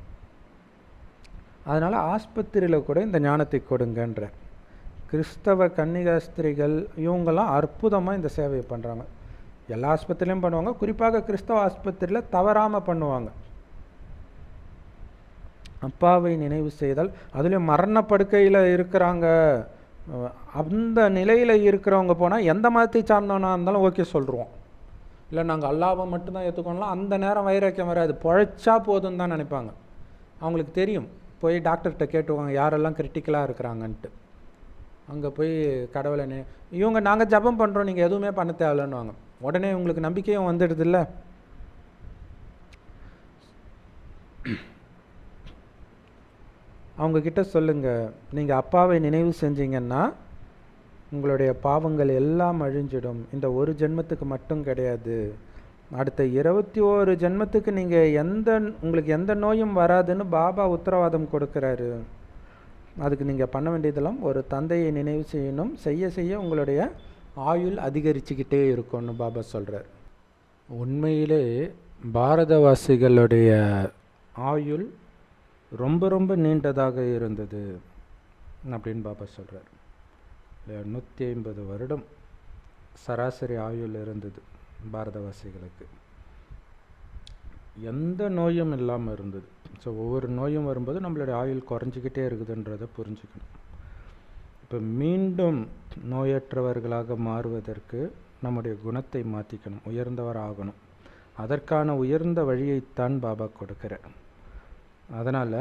அதனால் ஆஸ்பத்திரியில் கூட இந்த ஞானத்தை கொடுங்கன்ற கிறிஸ்தவ கன்னிகாஸ்திரிகள் இவங்கெல்லாம் அற்புதமாக இந்த சேவையை பண்ணுறாங்க எல்லா ஆஸ்பத்திரிலையும் பண்ணுவாங்க குறிப்பாக கிறிஸ்தவ ஆஸ்பத்திரியில் தவறாமல் பண்ணுவாங்க அப்பாவை நினைவு செய்தல் அதுலேயும் மரண படுக்கையில் இருக்கிறாங்க அஹ் அந்த நிலையில் இருக்கிறவங்க போனால் எந்த மதத்தை சார்ந்தவனா இருந்தாலும் ஓகே சொல்லிடுவோம் இல்லை நாங்கள் அல்லாவை மட்டும்தான் ஏற்றுக்கணும் அந்த நேரம் வைராக்கியம் வராது பொழைச்சா போதும்னு தான் நினைப்பாங்க அவங்களுக்கு தெரியும் போய் டாக்டர்கிட்ட கேட்டுவாங்க யாரெல்லாம் கிரிட்டிக்கலாக இருக்கிறாங்கன்ட்டு அங்கே போய் கடவுளை நி இவங்க நாங்கள் ஜெபம் பண்ணுறோம் நீங்கள் எதுவுமே பண்ண தேவையில்லைன்னுவாங்க உடனே உங்களுக்கு நம்பிக்கையும் வந்துடுதுல்ல அவங்க கிட்ட சொல்லுங்க நீங்கள் அப்பாவை நினைவு செஞ்சீங்கன்னா உங்களுடைய பாவங்கள் எல்லாம் அழிஞ்சிடும் இந்த ஒரு ஜென்மத்துக்கு மட்டும் கிடையாது அடுத்த இருபத்தி ஓரு ஜென்மத்துக்கு நீங்கள் எந்த உங்களுக்கு எந்த நோயும் வராதுன்னு பாபா உத்தரவாதம் கொடுக்குறாரு அதுக்கு நீங்கள் பண்ண வேண்டியதெல்லாம் ஒரு தந்தையை நினைவு செய்யணும் செய்ய செய்ய உங்களுடைய ஆயுள் அதிகரிச்சுக்கிட்டே இருக்கும்னு பாபா சொல்கிறார் உண்மையிலே பாரதவாசிகளுடைய ஆயுள் ரொம்ப ரொம்ப நீண்டதாக இருந்தது அப்படின்னு பாபா சொல்கிறார் நூற்றி ஐம்பது வருடம் சராசரி ஆயுள் இருந்தது பாரதவாசிகளுக்கு எந்த நோயும் இல்லாமல் இருந்தது ஸோ ஒவ்வொரு நோயும் வரும்போது நம்மளுடைய ஆயுள் குறைஞ்சிக்கிட்டே இருக்குதுன்றதை புரிஞ்சுக்கணும் இப்போ மீண்டும் நோயற்றவர்களாக மாறுவதற்கு நம்முடைய குணத்தை மாற்றிக்கணும் உயர்ந்தவர் ஆகணும் அதற்கான உயர்ந்த வழியைத்தான் பாபா கொடுக்கிறார் அதனால்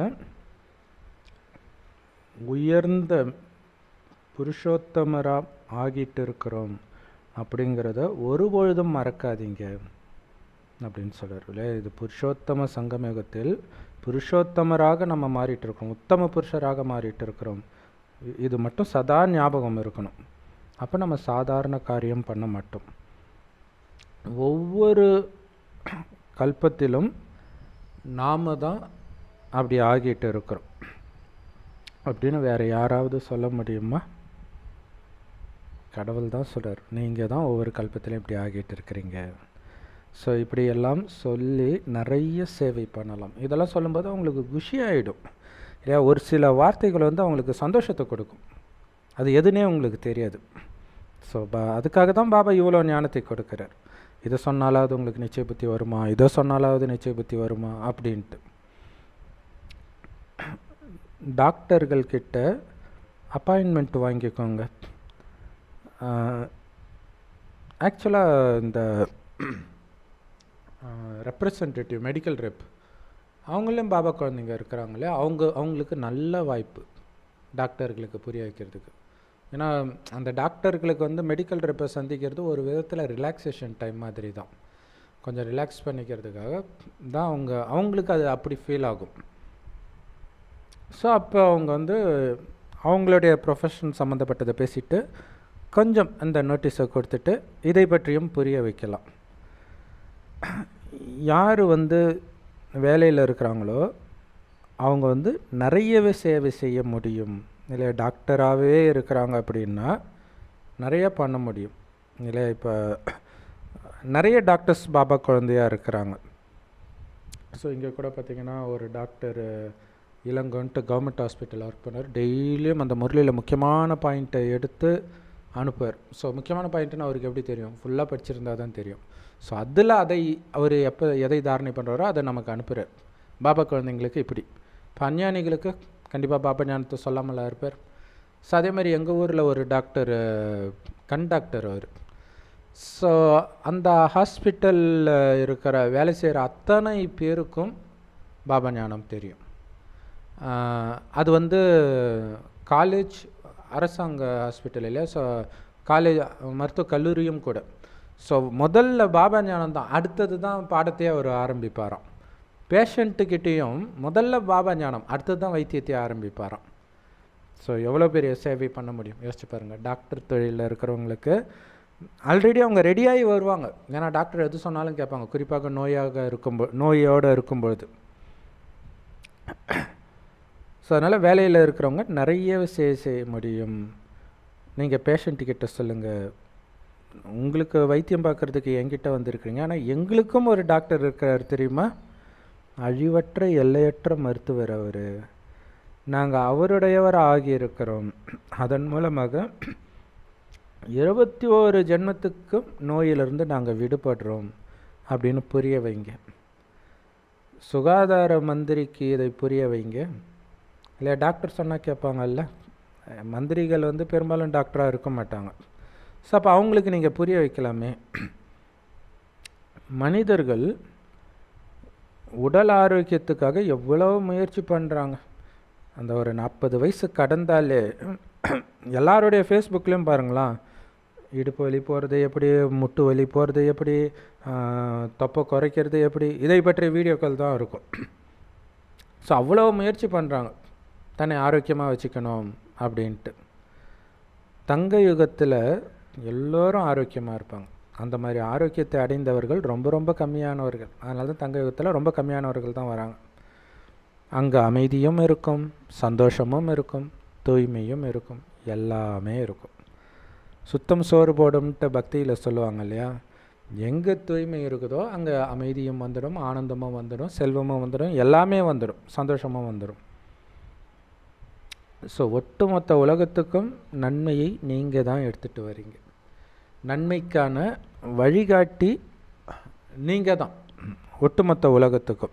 உயர்ந்த புருஷோத்தமராக ஆகிட்டு இருக்கிறோம் அப்படிங்கிறத ஒருபொழுதும் மறக்காதீங்க அப்படின்னு சொல்கிறார் இல்லையா இது புருஷோத்தம சங்கமயுகத்தில் புருஷோத்தமராக நம்ம மாறிட்டு இருக்கிறோம் உத்தம புருஷராக மாறிட்டு இருக்கிறோம் இ- இது மட்டும் சதா ஞாபகம் இருக்கணும் அப்போ நம்ம சாதாரண காரியம் பண்ண மாட்டோம் ஒவ்வொரு கல்பத்திலும் நாம தான் அப்படி ஆகிட்டு இருக்கிறோம் அப்படின்னு வேற யாராவது சொல்ல முடியுமா கடவுள் தான் சொல்கிறார் நீங்கள் தான் ஒவ்வொரு கல்பத்திலையும் இப்படி ஆகிட்டு இருக்கிறீங்க ஸோ இப்படியெல்லாம் சொல்லி நிறைய சேவை பண்ணலாம் இதெல்லாம் சொல்லும்போது அவங்களுக்கு குஷி ஆகிடும் இல்லையா ஒரு சில வார்த்தைகள் வந்து அவங்களுக்கு சந்தோஷத்தை கொடுக்கும் அது எதுனே உங்களுக்கு தெரியாது ஸோ பா அதுக்காக தான் பாபா இவ்வளோ ஞானத்தை கொடுக்குறார் இதை சொன்னாலாவது உங்களுக்கு நிச்சய புத்தி வருமா இதை சொன்னாலாவது நிச்சய புத்தி வருமா அப்படின்ட்டு டாக்டர்கள் கிட்ட அப்பாயின்மெண்ட் வாங்கிக்கோங்க ஆக்சுவலாக இந்த ரெப்ரசன்டேட்டிவ் மெடிக்கல் ரெப் அவங்களும் பாபா குழந்தைங்க இருக்கிறாங்களே அவங்க அவங்களுக்கு நல்ல வாய்ப்பு டாக்டர்களுக்கு புரிய வைக்கிறதுக்கு ஏன்னா அந்த டாக்டர்களுக்கு வந்து மெடிக்கல் ரெப்பை சந்திக்கிறது ஒரு விதத்தில் ரிலாக்ஸேஷன் டைம் மாதிரி தான் கொஞ்சம் ரிலாக்ஸ் பண்ணிக்கிறதுக்காக தான் அவங்க அவங்களுக்கு அது அப்படி ஃபீல் ஆகும் ஸோ அப்போ அவங்க வந்து அவங்களுடைய ப்ரொஃபஷன் சம்மந்தப்பட்டதை பேசிட்டு கொஞ்சம் அந்த நோட்டீஸை கொடுத்துட்டு இதை பற்றியும் புரிய வைக்கலாம் யார் வந்து வேலையில் இருக்கிறாங்களோ அவங்க வந்து நிறையவே சேவை செய்ய முடியும் இல்லை டாக்டராகவே இருக்கிறாங்க அப்படின்னா நிறைய பண்ண முடியும் இல்லை இப்போ நிறைய டாக்டர்ஸ் பாபா குழந்தையா இருக்கிறாங்க ஸோ இங்கே கூட பார்த்தீங்கன்னா ஒரு டாக்டர் இளங்கோன்ட்டு கவர்மெண்ட் ஹாஸ்பிட்டல் ஒர்க் பண்ணார் டெய்லியும் அந்த முரளியில் முக்கியமான பாயிண்ட்டை எடுத்து அனுப்புவார் ஸோ முக்கியமான பாயிண்ட்டுன்னு அவருக்கு எப்படி தெரியும் ஃபுல்லாக படிச்சிருந்தா தான் தெரியும் ஸோ அதில் அதை அவர் எப்போ எதை தாரணை பண்ணுறாரோ அதை நமக்கு அனுப்புகிறார் பாபா குழந்தைங்களுக்கு இப்படி இப்போ அஞ்ஞானிகளுக்கு கண்டிப்பாக பாபா ஞானத்தை சொல்லாமலா இருப்பார் ஸோ அதே மாதிரி எங்கள் ஊரில் ஒரு டாக்டர் கண் டாக்டர் அவர் ஸோ அந்த ஹாஸ்பிட்டலில் இருக்கிற வேலை செய்கிற அத்தனை பேருக்கும் பாபா ஞானம் தெரியும் ஆஹ் அது வந்து காலேஜ் அரசாங்க ஹாஸ்பிட்டல் இல்லையா ஸோ காலேஜ் மருத்துவக் கல்லூரியும் கூட ஸோ முதல்ல பாபா ஞானம் தான் அடுத்தது தான் பாடத்தையே அவர் ஆரம்பிப்பாராம் பேஷண்ட்டுக்கிட்டேயும் முதல்ல பாபா ஞானம் அடுத்தது தான் வைத்தியத்தை ஆரம்பிப்பாராம் ஸோ எவ்வளோ பெரிய சேவை பண்ண முடியும் யோசிச்சு பாருங்கள் டாக்டர் தொழிலில் இருக்கிறவங்களுக்கு ஆல்ரெடி அவங்க ரெடியாகி வருவாங்க ஏன்னா டாக்டர் எது சொன்னாலும் கேட்பாங்க குறிப்பாக நோயாக இருக்கும்போது நோயோடு இருக்கும்பொழுது ஸோ அதனால் வேலையில் இருக்கிறவங்க நிறைய சேவை செய்ய முடியும் நீங்கள் பேஷண்ட்டுக்கிட்ட சொல்லுங்கள் உங்களுக்கு வைத்தியம் பார்க்குறதுக்கு என்கிட்ட வந்திருக்கிறீங்க ஆனால் எங்களுக்கும் ஒரு டாக்டர் இருக்கிறார் தெரியுமா அழிவற்ற எல்லையற்ற மருத்துவர் அவர் நாங்கள் அவருடையவர் ஆகியிருக்கிறோம் அதன் மூலமாக இருபத்தி ஓரு ஜென்மத்துக்கும் நோயிலிருந்து நாங்கள் விடுபடுறோம் அப்படின்னு புரிய வைங்க சுகாதார மந்திரிக்கு இதை புரிய வைங்க இல்லை டாக்டர் சொன்னால் கேட்பாங்கல்ல அஹ் மந்திரிகள் வந்து பெரும்பாலும் டாக்டராக இருக்க மாட்டாங்க ஸோ அப்போ அவங்களுக்கு நீங்கள் புரிய வைக்கலாமே மனிதர்கள் உடல் ஆரோக்கியத்துக்காக எவ்வளோ முயற்சி பண்ணுறாங்க அந்த ஒரு நாற்பது வயசு கடந்தாலே எல்லாருடைய ஃபேஸ்புக்லேயும் பாருங்களேன் இடுப்பு வலி போகிறது எப்படி முட்டு வலி போகிறது எப்படி ஆஹ், தொப்பை குறைக்கிறது எப்படி இதை பற்றிய வீடியோக்கள் தான் இருக்கும் ஸோ அவ்வளோ முயற்சி பண்ணுறாங்க தன்னை ஆரோக்கியமாக வச்சுக்கணும் அப்படின்ட்டு தங்க யுகத்தில் எல்லோரும் ஆரோக்கியமாக இருப்பாங்க அந்த மாதிரி ஆரோக்கியத்தை அடைந்தவர்கள் ரொம்ப ரொம்ப கம்மியானவர்கள் அதனால தான் தங்க யுகத்தில் ரொம்ப கம்மியானவர்கள் தான் வராங்க அங்கே அமைதியும் இருக்கும் சந்தோஷமும் இருக்கும் தூய்மையும் இருக்கும் எல்லாமே இருக்கும் சுத்தம் சோறு போடும்ட்டு பக்தியில் சொல்லுவாங்க இல்லையா எங்கே தூய்மை இருக்குதோ அங்கே அமைதியும் வந்துடும் ஆனந்தமும் வந்துடும் செல்வமும் வந்துடும் எல்லாமே வந்துடும் சந்தோஷமும் வந்துடும் ஸோ ஒட்டுமொத்த உலகத்துக்கும் நன்மையை நீங்கள் தான் எடுத்துகிட்டு வரீங்க நன்மைக்கான வழிகாட்டி நீங்கள் தான் ஒட்டுமொத்த உலகத்துக்கும்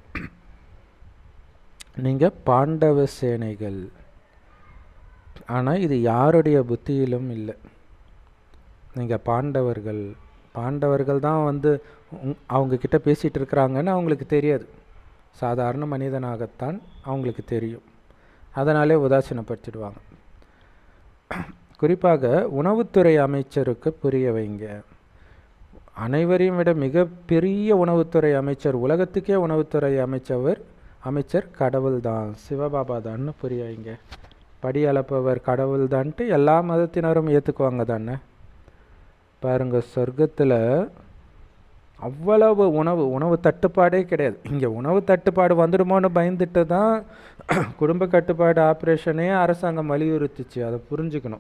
நீங்கள் பாண்டவ சேனைகள் ஆனால் இது யாருடைய புத்தியிலும் இல்லை நீங்கள் பாண்டவர்கள் பாண்டவர்கள் தான் வந்து உங்- அவங்க கிட்ட பேசிகிட்டு இருக்கிறாங்கன்னு அவங்களுக்கு தெரியாது சாதாரண மனிதனாகத்தான் அவங்களுக்கு தெரியும் அதனாலே உதாசீனப்படுத்திடுவாங்க குறிப்பாக உணவுத்துறை அமைச்சருக்கு புரிய வைங்க அனைவரையும் விட மிகப்பெரிய உணவுத்துறை அமைச்சர் உலகத்துக்கே உணவுத்துறை அமைச்சவர் அமைச்சர் கடவுள் தான் சிவபாபா தான்னு புரிய வைங்க படி அளப்பவர் கடவுள் தான்ட்டு எல்லா மதத்தினரும் ஏற்றுக்குவாங்க தானே பாருங்க சொர்க்கத்தில் அவ்வளவு உணவு உணவு தட்டுப்பாடே கிடையாது இங்கே உணவு தட்டுப்பாடு வந்துடுமோன்னு பயந்துட்டு தான் குடும்ப கட்டுப்பாடு ஆப்ரேஷனே அரசாங்கம் வலியுறுத்துச்சு அதை புரிஞ்சுக்கணும்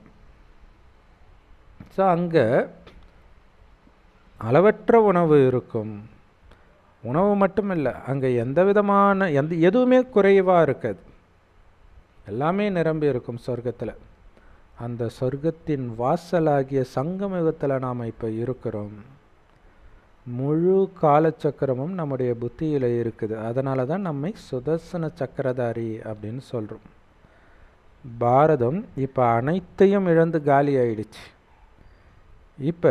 ஸோ அங்கே அளவற்ற உணவு இருக்கும் உணவு மட்டும் இல்லை அங்கே எந்த விதமான எந்த எதுவுமே குறைவாக இருக்காது எல்லாமே நிரம்பி இருக்கும் சொர்க்கத்தில் அந்த சொர்க்கத்தின் வாசலாகிய சங்கமயுகத்தில் நாம் இப்போ இருக்கிறோம் முழு காலச்சக்கரமும் நம்முடைய புத்தியில் இருக்குது அதனால தான் நம்மை சுதர்சன சக்கரதாரி அப்படின்னு சொல்கிறோம் பாரதம் இப்போ அனைத்தையும் இழந்து காலி ஆயிடுச்சு இப்போ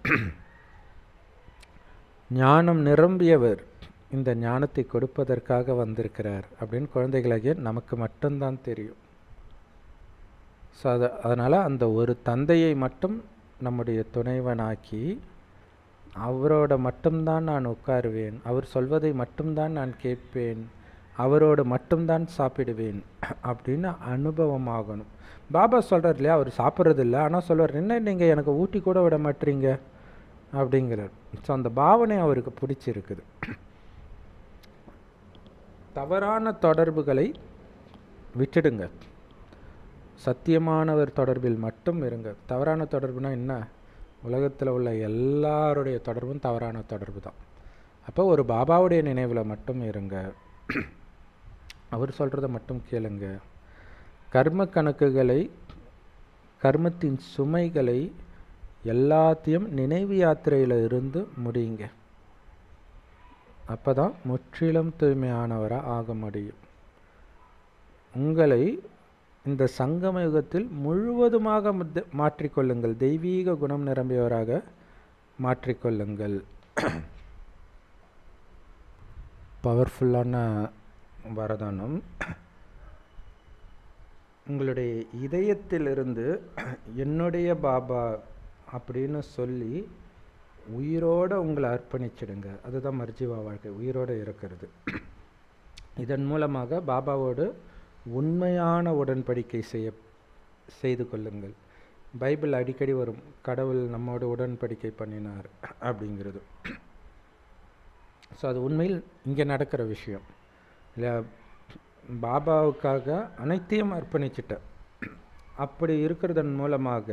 ஞானம் நிரம்பியவர் இந்த ஞானத்தை கொடுப்பதற்காக வந்திருக்கிறார் அப்படின்னு குழந்தைகளாகிய நமக்கு மட்டும்தான் தெரியும் ஸோ அது அதனால் அந்த ஒரு தந்தையை மட்டும் நம்முடைய துணைவனாக்கி அவரோட மட்டும்தான் நான் உட்காருவேன் அவர் சொல்வதை மட்டும்தான் நான் கேட்பேன் அவரோடு மட்டும்தான் சாப்பிடுவேன் அப்படின்னு அனுபவமாகணும் பாபா சொல்கிறார் இல்லையா அவர் சாப்பிட்றது இல்லை ஆனால் சொல்வார் என்ன நீங்கள் எனக்கு ஊட்டி கூட விட மாட்டீங்க அப்படிங்கிறார் ஸோ அந்த பாவனை அவருக்கு பிடிச்சிருக்குது தவறான தொடர்புகளை விட்டுடுங்க சத்தியமானவர் தொடர்பில் மட்டும் இருங்க தவறான தொடர்புனா என்ன உலகத்தில் உள்ள எல்லாருடைய தொடர்பும் தவறான தொடர்பு தான் அப்போ ஒரு பாபாவுடைய நினைவில் மட்டும் இருங்க அவர் சொல்கிறத மட்டும் கேளுங்க கர்ம கணக்குகளை கர்மத்தின் சுமைகளை எல்லாத்தையும் நினைவு யாத்திரையில் இருந்து முடியுங்க அப்போ தான் முற்றிலும் தூய்மையானவராக ஆக முடியும் உங்களை இந்த சங்கம யுகத்தில் முழுவதுமாக முத்த- மாற்றிக்கொள்ளுங்கள் தெய்வீக குணம் நிரம்பியவராக மாற்றிக்கொள்ளுங்கள் பவர்ஃபுல்லான வரதானம் உங்களுடைய இதயத்திலிருந்து என்னுடைய பாபா அப்படின்னு சொல்லி உயிரோட உங்களை அர்ப்பணிச்சிடுங்க அதுதான் மர்ஜீவா வாழ்க்கை உயிரோட இருக்கிறது இதன் மூலமாக பாபாவோடு உண்மையான உடன்படிக்கை செய்ய செய்து கொள்ளுங்கள் பைபிள் அடிக்கடி வரும் கடவுள் நம்மோடு உடன்படிக்கை பண்ணினார் அப்படிங்கிறது ஸோ அது உண்மையில் இங்கே நடக்கிற விஷயம் இல்லை பாபாவுக்காக அனைத்தையும் அர்ப்பணிச்சிட்டேன் அப்படி இருக்கிறதன் மூலமாக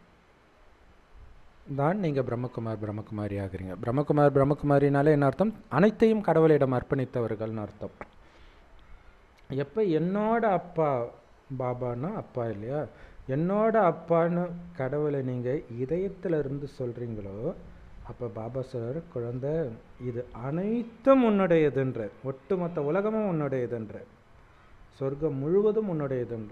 தான் நீங்கள் பிரம்மகுமார் பிரம்மகுமாரி ஆகிறீங்க பிரம்மகுமார் பிரம்மகுமாரினாலே என்ன அர்த்தம் அனைத்தையும் கடவுளிடம் அர்ப்பணித்தவர்கள்னு அர்த்தம் எப்போ என்னோட அப்பா பாபான்னா அப்பா இல்லையா என்னோட அப்பான்னு கடவுளை நீங்கள் இதயத்துல இருந்து சொல்கிறீங்களோ அப்போ பாபா சார் குழந்தை இது அனைத்தும் உன்னுடையதுன்ற ஒட்டுமொத்த உலகமும் உன்னுடையதுன்ற சொர்க்கம் முழுவதும் உன்னுடையதுன்ற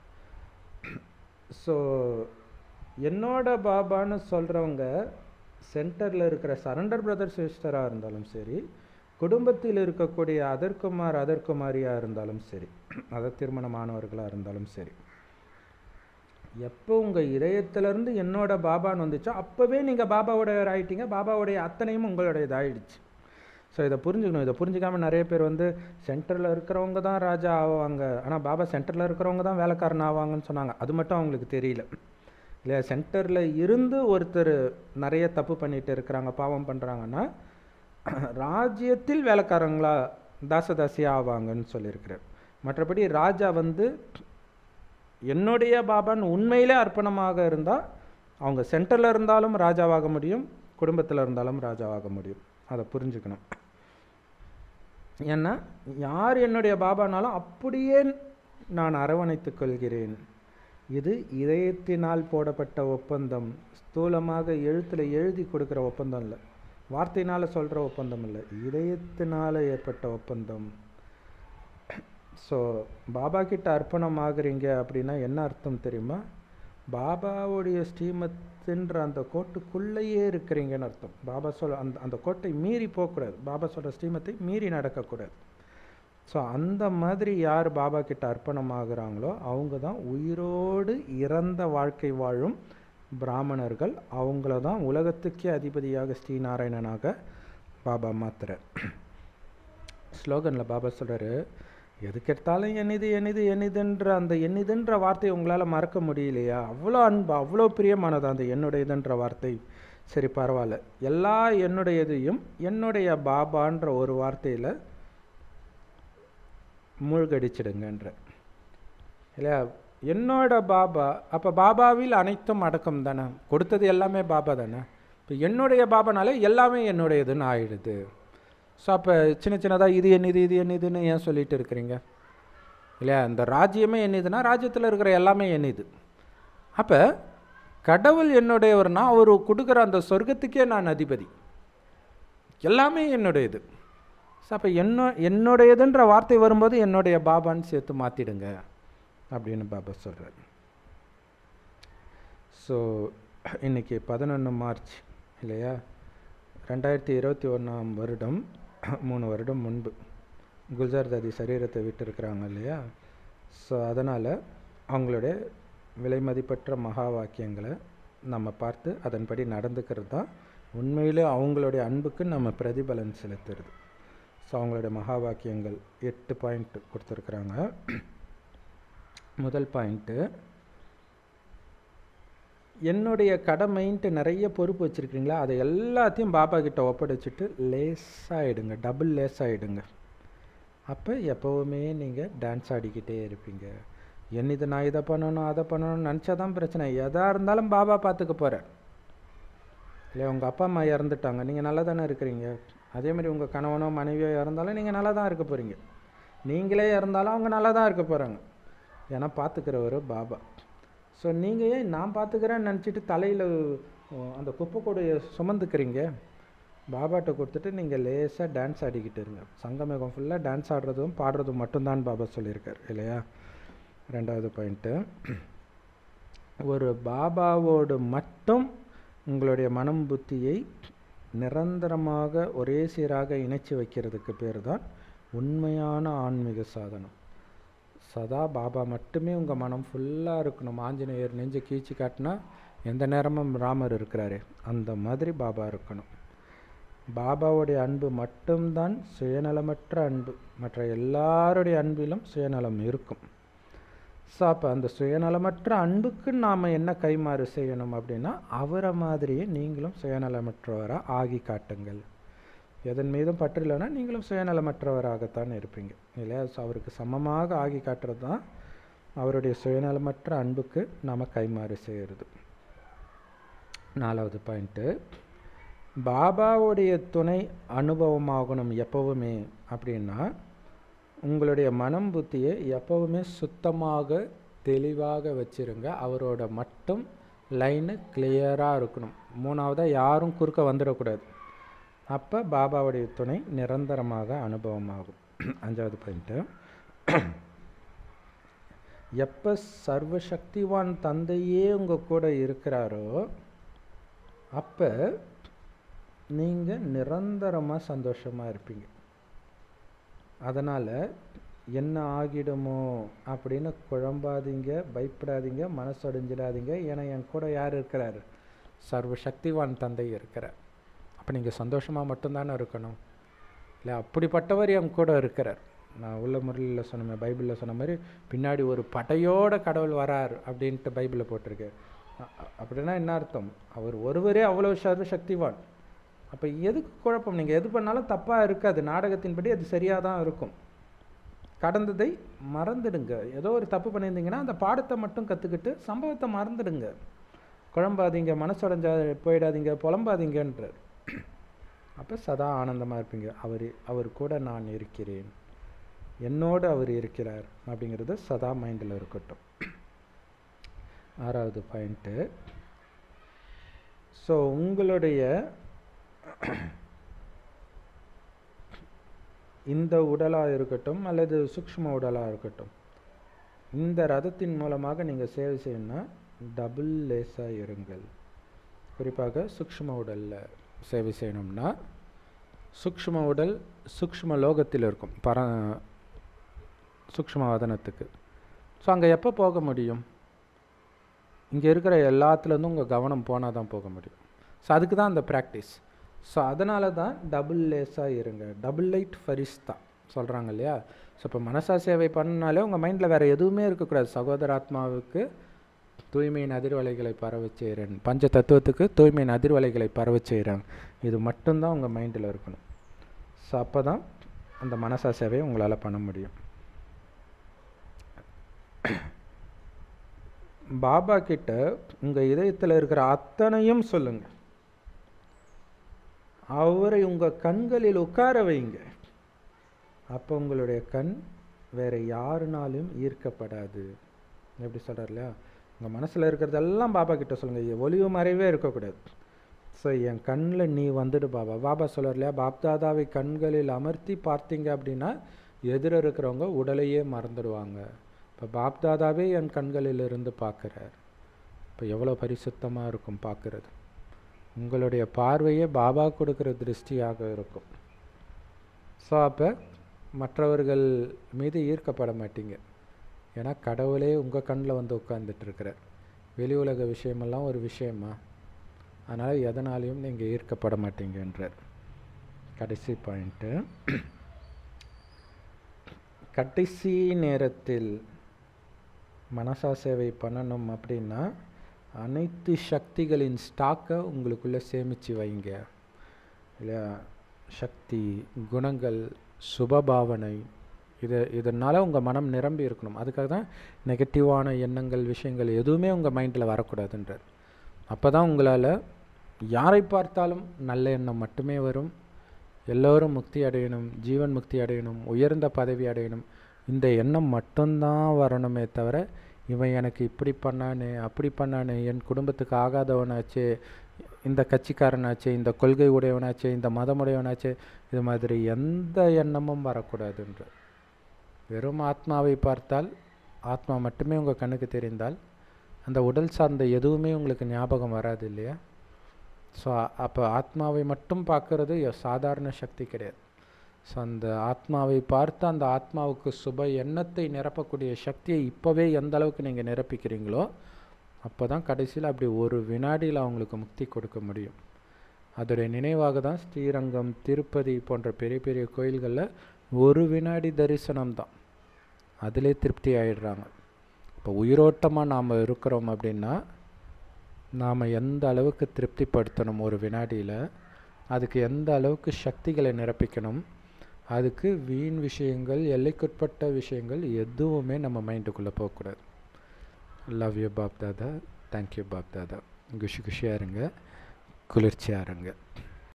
ஸோ என்னோட பாபான்னு சொல்கிறவங்க சென்டரில் இருக்கிற சரண்டர் பிரதர் சிஸ்டராக இருந்தாலும் சரி குடும்பத்தில் இருக்கக்கூடிய அதர்குமார் அதர்குமாரியாக இருந்தாலும் சரி அத திருமணமானவர்களாக இருந்தாலும் சரி எப்போ உங்கள் இதயத்திலேருந்து என்னோட பாபான்னு வந்துச்சோ அப்போவே நீங்கள் பாபாவோட ஆயிட்டீங்க பாபாவுடைய அத்தனையும் உங்களுடையது ஆயிடுச்சு ஸோ இதை புரிஞ்சுக்கணும் இதை புரிஞ்சுக்காம நிறைய பேர் வந்து சென்டரில் இருக்கிறவங்க தான் ராஜா ஆவாங்க ஆனால் பாபா சென்டரில் இருக்கிறவங்க தான் வேலைக்காரன் ஆவாங்கன்னு சொன்னாங்க அது மட்டும் அவங்களுக்கு தெரியல இல்லையா சென்டரில் இருந்து ஒருத்தர் நிறைய தப்பு பண்ணிட்டு இருக்கிறாங்க பாவம் பண்ணுறாங்கன்னா ராஜ்யத்தில் வேலைக்காரங்களா தாசதாசியாக ஆவாங்கன்னு சொல்லியிருக்கிறார் மற்றபடி ராஜா வந்து என்னுடைய பாபான்னு உண்மையிலே அர்ப்பணமாக இருந்தால் அவங்க சென்டரில் இருந்தாலும் ராஜாவாக முடியும் குடும்பத்தில் இருந்தாலும் ராஜாவாக முடியும் அதை புரிஞ்சுக்கணும் ஏன்னா யார் என்னுடைய பாபானாலும் அப்படியே நான் அரவணைத்துக் கொள்கிறேன் இது இதயத்தினால் போடப்பட்ட ஒப்பந்தம் ஸ்தூலமாக எழுத்தில் எழுதி கொடுக்குற ஒப்பந்தம் இல்லை வார்த்தையினால் சொல்கிற ஒப்பந்தம் இல்லை இதயத்தினால் ஏற்பட்ட ஒப்பந்தம் ஸோ பாபா கிட்ட அர்ப்பணம் ஆகுறீங்க அப்படின்னா என்ன அர்த்தம் தெரியுமா பாபாவுடைய ஸ்ரீமத்துன்ற அந்த கோட்டுக்குள்ளேயே இருக்கிறீங்கன்னு அர்த்தம் பாபா சொல் அந்த அந்த கோட்டை மீறி போகக்கூடாது பாபா சொல்கிற ஸ்ரீமத்தை மீறி நடக்கக்கூடாது ஸோ அந்த மாதிரி யார் பாபா கிட்ட அர்ப்பணம் ஆகுறாங்களோ அவங்க தான் உயிரோடு இறந்த வாழ்க்கை வாழும் பிராமணர்கள் அவங்கள தான் உலகத்துக்கே அதிபதியாக ஸ்ரீநாராயணனாக பாபா மாத்துறார் ஸ்லோகனில் பாபா சொல்கிறாரு எதுக்கெடுத்தாலும் எண்ணிது எண்ணிது எண்ணிதுன்ற அந்த எண்ணிதுன்ற வார்த்தையை உங்களால் மறக்க முடியலையா அவ்வளோ அன்பு அவ்வளோ பிரியமானது அந்த என்னுடையதுன்ற வார்த்தை சரி பரவாயில்ல எல்லா என்னுடையதையும் என்னுடைய பாபான்ற ஒரு வார்த்தையில் மூழ்கடிச்சிடுங்கன்ற இல்லையா என்னோட பாபா அப்போ பாபாவில் அனைத்தும் அடக்கம் தானே கொடுத்தது எல்லாமே பாபா தானே இப்போ என்னுடைய பாபானாலே எல்லாமே என்னுடையதுன்னு ஆயிடுது ஸோ அப்போ சின்ன சின்னதாக இது என்னது இது என்னதுன்னு ஏன் சொல்லிட்டு இருக்கிறீங்க இல்லையா இந்த ராஜ்யமே என்னதுன்னா ராஜ்யத்தில் இருக்கிற எல்லாமே என்னது அப்போ கடவுள் என்னுடையவர்னா அவர் கொடுக்குற அந்த சொர்க்கத்துக்கே நான் அதிபதி எல்லாமே என்னுடையது ஸோ அப்போ என்ன என்னுடையதுன்ற வார்த்தை வரும்போது என்னுடைய பாபான்னு சேர்த்து மாற்றிடுங்க அப்படின்னு பாபா சொல்கிறார் ஸோ இன்றைக்கி பதினொன்று மார்ச் இல்லையா ரெண்டாயிரத்தி இருபத்தி ஒன்றாம் வருடம் மூணு வருடம் முன்பு குல்ஜார் தாதி சரீரத்தை விட்டுருக்குறாங்க இல்லையா ஸோ அதனால் அவங்களுடைய விலை மதிப்பற்ற மகா வாக்கியங்களை நம்ம பார்த்து அதன்படி நடந்துக்கிறது தான் உண்மையிலே அவங்களுடைய அன்புக்கு நம்ம பிரதிபலன் செலுத்துறது ஸோ அவங்களுடைய மகா வாக்கியங்கள் எட்டு பாயிண்ட் கொடுத்துருக்குறாங்க முதல் பாயிண்ட்டு என்னுடைய கடமைன்ட்டு நிறைய பொறுப்பு வச்சுருக்கீங்களா அதை எல்லாத்தையும் பாபா கிட்ட ஒப்படைச்சிட்டு லேஸாகிடுங்க டபுள் லேஸ் ஆகிடுங்க அப்போ எப்போவுமே நீங்கள் டான்ஸ் ஆடிக்கிட்டே இருப்பீங்க என்ன இது நான் இதை பண்ணணும் அதை பண்ணணும்னு நினச்சா தான் பிரச்சனை எதாக இருந்தாலும் பாபா பார்த்துக்க போகிறேன் இல்லை உங்கள் அப்பா அம்மா இறந்துட்டாங்க நீங்கள் நல்லா தானே இருக்கிறீங்க அதே மாதிரி உங்கள் கணவனோ மனைவியோ இறந்தாலும் நீங்கள் நல்லா தான் இருக்க போகிறீங்க நீங்களே இறந்தாலும் அவங்க நல்லா தான் இருக்க போகிறாங்க ஏன்னா பார்த்துக்கிறவர் பாபா ஸோ நீங்கள் ஏன் நான் பார்த்துக்கிறேன்னு நினச்சிட்டு தலையில் அந்த குப்பை கூடையை சுமந்துக்கிறீங்க பாபாட்ட கொடுத்துட்டு நீங்கள் லேசாக டான்ஸ் ஆடிக்கிட்டு இருங்க சங்கமேகம் ஃபுல்லாக டான்ஸ் ஆடுறதும் பாடுறதும் மட்டும்தான் பாபா சொல்லியிருக்கார் இல்லையா ரெண்டாவது பாயிண்ட்டு ஒரு பாபாவோடு மட்டும் உங்களுடைய மனம் புத்தியை நிரந்தரமாக ஒரே சீராக இணைச்சி வைக்கிறதுக்கு பேர் தான் உண்மையான ஆன்மீக சாதனம் சதா பாபா மட்டுமே உங்கள் மனம் ஃபுல்லாக இருக்கணும் ஆஞ்சநேயர் நெஞ்சை கீழ்ச்சி காட்டினா எந்த நேரமும் ராமர் இருக்கிறாரு அந்த மாதிரி பாபா இருக்கணும் பாபாவுடைய அன்பு மட்டும்தான் சுயநலமற்ற அன்பு மற்ற எல்லாருடைய அன்பிலும் சுயநலம் இருக்கும் ஸோ அப்போ அந்த சுயநலமற்ற அன்புக்கு நாம் என்ன கைமாறு செய்யணும் அப்படின்னா அவரை மாதிரியே நீங்களும் சுயநலமற்றவராக ஆகி காட்டுங்கள் எதன் மீதும் பற்றில்லைன்னா நீங்களும் சுயநலமற்றவராகத்தான் இருப்பீங்க இல்லையா ஸோ அவருக்கு சமமாக ஆகி காட்டுறது தான் அவருடைய சுயநலமற்ற அன்புக்கு நாம் கைமாறு செய்கிறது நாலாவது பாயிண்ட்டு பாபாவுடைய துணை அனுபவமாகணும் எப்போவுமே அப்படின்னா உங்களுடைய மனம் புத்தியை எப்போவுமே சுத்தமாக தெளிவாக வச்சுருங்க அவரோட மட்டும் லைனு கிளியராக இருக்கணும் மூணாவதாக யாரும் குறுக்க வந்துடக்கூடாது அப்போ பாபாவுடைய துணை நிரந்தரமாக அனுபவமாகும் அஞ்சாவது பாயிண்ட்டு எப்போ சர்வசக்திவான் தந்தையே உங்கள் கூட இருக்கிறாரோ அப்போ நீங்கள் நிரந்தரமாக சந்தோஷமாக இருப்பீங்க அதனால் என்ன ஆகிடுமோ அப்படின்னு குழம்பாதீங்க பயப்படாதீங்க மனசொடைஞ்சிடாதீங்க ஏன்னா என் கூட யார் இருக்கிறார் சர்வசக்திவான் தந்தை இருக்கிறார் அப்போ நீங்கள் சந்தோஷமாக மட்டும்தானே இருக்கணும் இல்லை அப்படிப்பட்டவர் என் கூட இருக்கிறார் நான் உள்ள முறையில் சொன்ன பைபிளில் சொன்ன மாதிரி பின்னாடி ஒரு படையோட கடவுள் வரார் அப்படின்ட்டு பைபிளில் போட்டிருக்கு அப்படின்னா என்ன அர்த்தம் அவர் ஒருவரே அவ்வளோ சர்வசக்திவான் அப்போ எதுக்கு குழப்பம் நீங்கள் எது பண்ணாலும் தப்பாக இருக்காது நாடகத்தின்படி அது சரியாக தான் இருக்கும் கடந்ததை மறந்துடுங்க ஏதோ ஒரு தப்பு பண்ணியிருந்தீங்கன்னா அந்த பாடத்தை மட்டும் கற்றுக்கிட்டு சம்பவத்தை மறந்துடுங்க குழம்பாதீங்க மனசுடைஞ்சா போயிடாதீங்க புலம்பாதீங்கன்றார் அப்போ சதா ஆனந்தமாக இருப்பீங்க அவர் அவர் கூட நான் இருக்கிறேன் என்னோடு அவர் இருக்கிறார் அப்படிங்கிறது சதா மைண்டில் இருக்கட்டும் ஆறாவது பாயிண்ட்டு ஸோ உங்களுடைய இந்த உடலாக இருக்கட்டும் அல்லது சூக்ஷ்ம உடலாக இருக்கட்டும் இந்த ரதத்தின் மூலமாக நீங்கள் சேவை செய்யணும்னா டபுள் லேஸாக இருங்கள் குறிப்பாக சூக்ஷ்ம உடலில் சேவை செய்யணும்னா சூக்ஷ்ம உடல் சூக்ஷ்ம லோகத்தில் இருக்கும் பர சூக்ஷ்ம வதனத்துக்கு ஸோ அங்கே எப்போ போக முடியும் இங்கே இருக்கிற எல்லாத்துலேருந்தும் உங்கள் கவனம் போனால் தான் போக முடியும் ஸோ அதுக்கு தான் அந்த ப்ராக்டிஸ் ஸோ அதனால தான் டபுள் லேஸாக இருங்க டபுள் லைட் ஃபரிஸ்தா சொல்கிறாங்க இல்லையா ஸோ இப்போ மனசா சேவை பண்ணாலே உங்கள் மைண்டில் வேறு எதுவுமே இருக்கக்கூடாது சகோதராத்மாவுக்கு தூய்மையின் அதிர்வலைகளை பரவ செய்கிறேன் பஞ்ச தத்துவத்துக்கு தூய்மையின் அதிர்வலைகளை பரவ செய்கிறேன் இது மட்டும்தான் உங்கள் மைண்டில் இருக்கணும் ஸோ அப்போ தான் அந்த மனசா சேவையை உங்களால் பண்ண முடியும் பாபா கிட்ட உங்கள் இதயத்தில் இருக்கிற அத்தனையும் சொல்லுங்கள் அவரை உங்கள் கண்களில் உட்கார வைங்க அப்போ உங்களுடைய கண் வேற யாருனாலும் ஈர்க்கப்படாது எப்படி சொல்கிறார் இல்லையா உங்கள் மனசில் இருக்கிறதெல்லாம் பாபா கிட்ட சொல்லுங்கள் ஒளிவு மறைவே இருக்கக்கூடாது ஸோ என் கண்ணில் நீ வந்துடு பாபா பாபா சொல்கிறார் இல்லையா பாப்தாதாவை கண்களில் அமர்த்தி பார்த்தீங்க அப்படின்னா எதிர இருக்கிறவங்க உடலையே மறந்துடுவாங்க இப்போ பாப்தாதாவே என் கண்களில் இருந்து பார்க்குறார் இப்போ எவ்வளோ பரிசுத்தமாக இருக்கும் பார்க்குறது உங்களுடைய பார்வையே பாபா கொடுக்குற திருஷ்டியாக இருக்கும் ஸோ அப்போ மற்றவர்கள் மீது ஈர்க்கப்பட மாட்டீங்க ஏன்னா கடவுளே உங்கள் கண்ணில் வந்து உட்காந்துட்டு இருக்கிறார் வெளி உலக விஷயமெல்லாம் ஒரு விஷயமா அதனால் எதனாலையும் நீங்கள் ஈர்க்கப்பட மாட்டீங்கன்றார் கடைசி பாயிண்ட்டு கடைசி நேரத்தில் மனசா சேவை பண்ணணும் அப்படின்னா அனைத்து சக்திகளின் ஸ்டாக்கை உங்களுக்குள்ளே சேமித்து வைங்க இல்லையா சக்தி குணங்கள் சுபபாவனை இது இதனால் உங்கள் மனம் நிரம்பி இருக்கணும் அதுக்காக தான் நெகட்டிவான எண்ணங்கள் விஷயங்கள் எதுவுமே உங்கள் மைண்டில் வரக்கூடாதுன்றார் அப்போ தான் உங்களால் யாரை பார்த்தாலும் நல்ல எண்ணம் மட்டுமே வரும் எல்லோரும் முக்தி அடையணும் ஜீவன் முக்தி அடையணும் உயர்ந்த பதவி அடையணும் இந்த எண்ணம் மட்டும்தான் வரணுமே தவிர இவன் எனக்கு இப்படி பண்ணானே அப்படி பண்ணானே என் குடும்பத்துக்கு ஆகாதவனாச்சே இந்த கட்சிக்காரனாச்சே இந்த கொள்கை உடையவனாச்சே இந்த மதம் உடையவனாச்சே இது மாதிரி எந்த எண்ணமும் வரக்கூடாதுன்ற வெறும் ஆத்மாவை பார்த்தால் ஆத்மா மட்டுமே உங்கள் கண்ணுக்கு தெரிந்தால் அந்த உடல் சார்ந்த எதுவுமே உங்களுக்கு ஞாபகம் வராது இல்லையா ஸோ அப்போ ஆத்மாவை மட்டும் பார்க்கறது சாதாரண சக்தி கிடையாது ஸோ அந்த ஆத்மாவை பார்த்து அந்த ஆத்மாவுக்கு சுப எண்ணத்தை நிரப்பக்கூடிய சக்தியை இப்போவே எந்த அளவுக்கு நீங்கள் நிரப்பிக்கிறீங்களோ அப்போ தான் கடைசியில் அப்படி ஒரு வினாடியில் அவங்களுக்கு முக்தி கொடுக்க முடியும் அதோடைய நினைவாக தான் ஸ்ரீரங்கம் திருப்பதி போன்ற பெரிய பெரிய கோயில்களில் ஒரு வினாடி தரிசனம் தான் அதிலே திருப்தி ஆயிடுறாங்க இப்போ உயிரோட்டமாக நாம் இருக்கிறோம் அப்படின்னா நாம் எந்த அளவுக்கு திருப்திப்படுத்தணும் ஒரு வினாடியில் அதுக்கு எந்த அளவுக்கு சக்திகளை நிரப்பிக்கணும் அதுக்கு வீண் விஷயங்கள் எல்லைக்குட்பட்ட விஷயங்கள் எதுவுமே நம்ம மைண்டுக்குள்ளே போகக்கூடாது love you Bap Dada thank you Bap Dada குஷி குஷியாக இருங்க குளிர்ச்சியாக இருங்க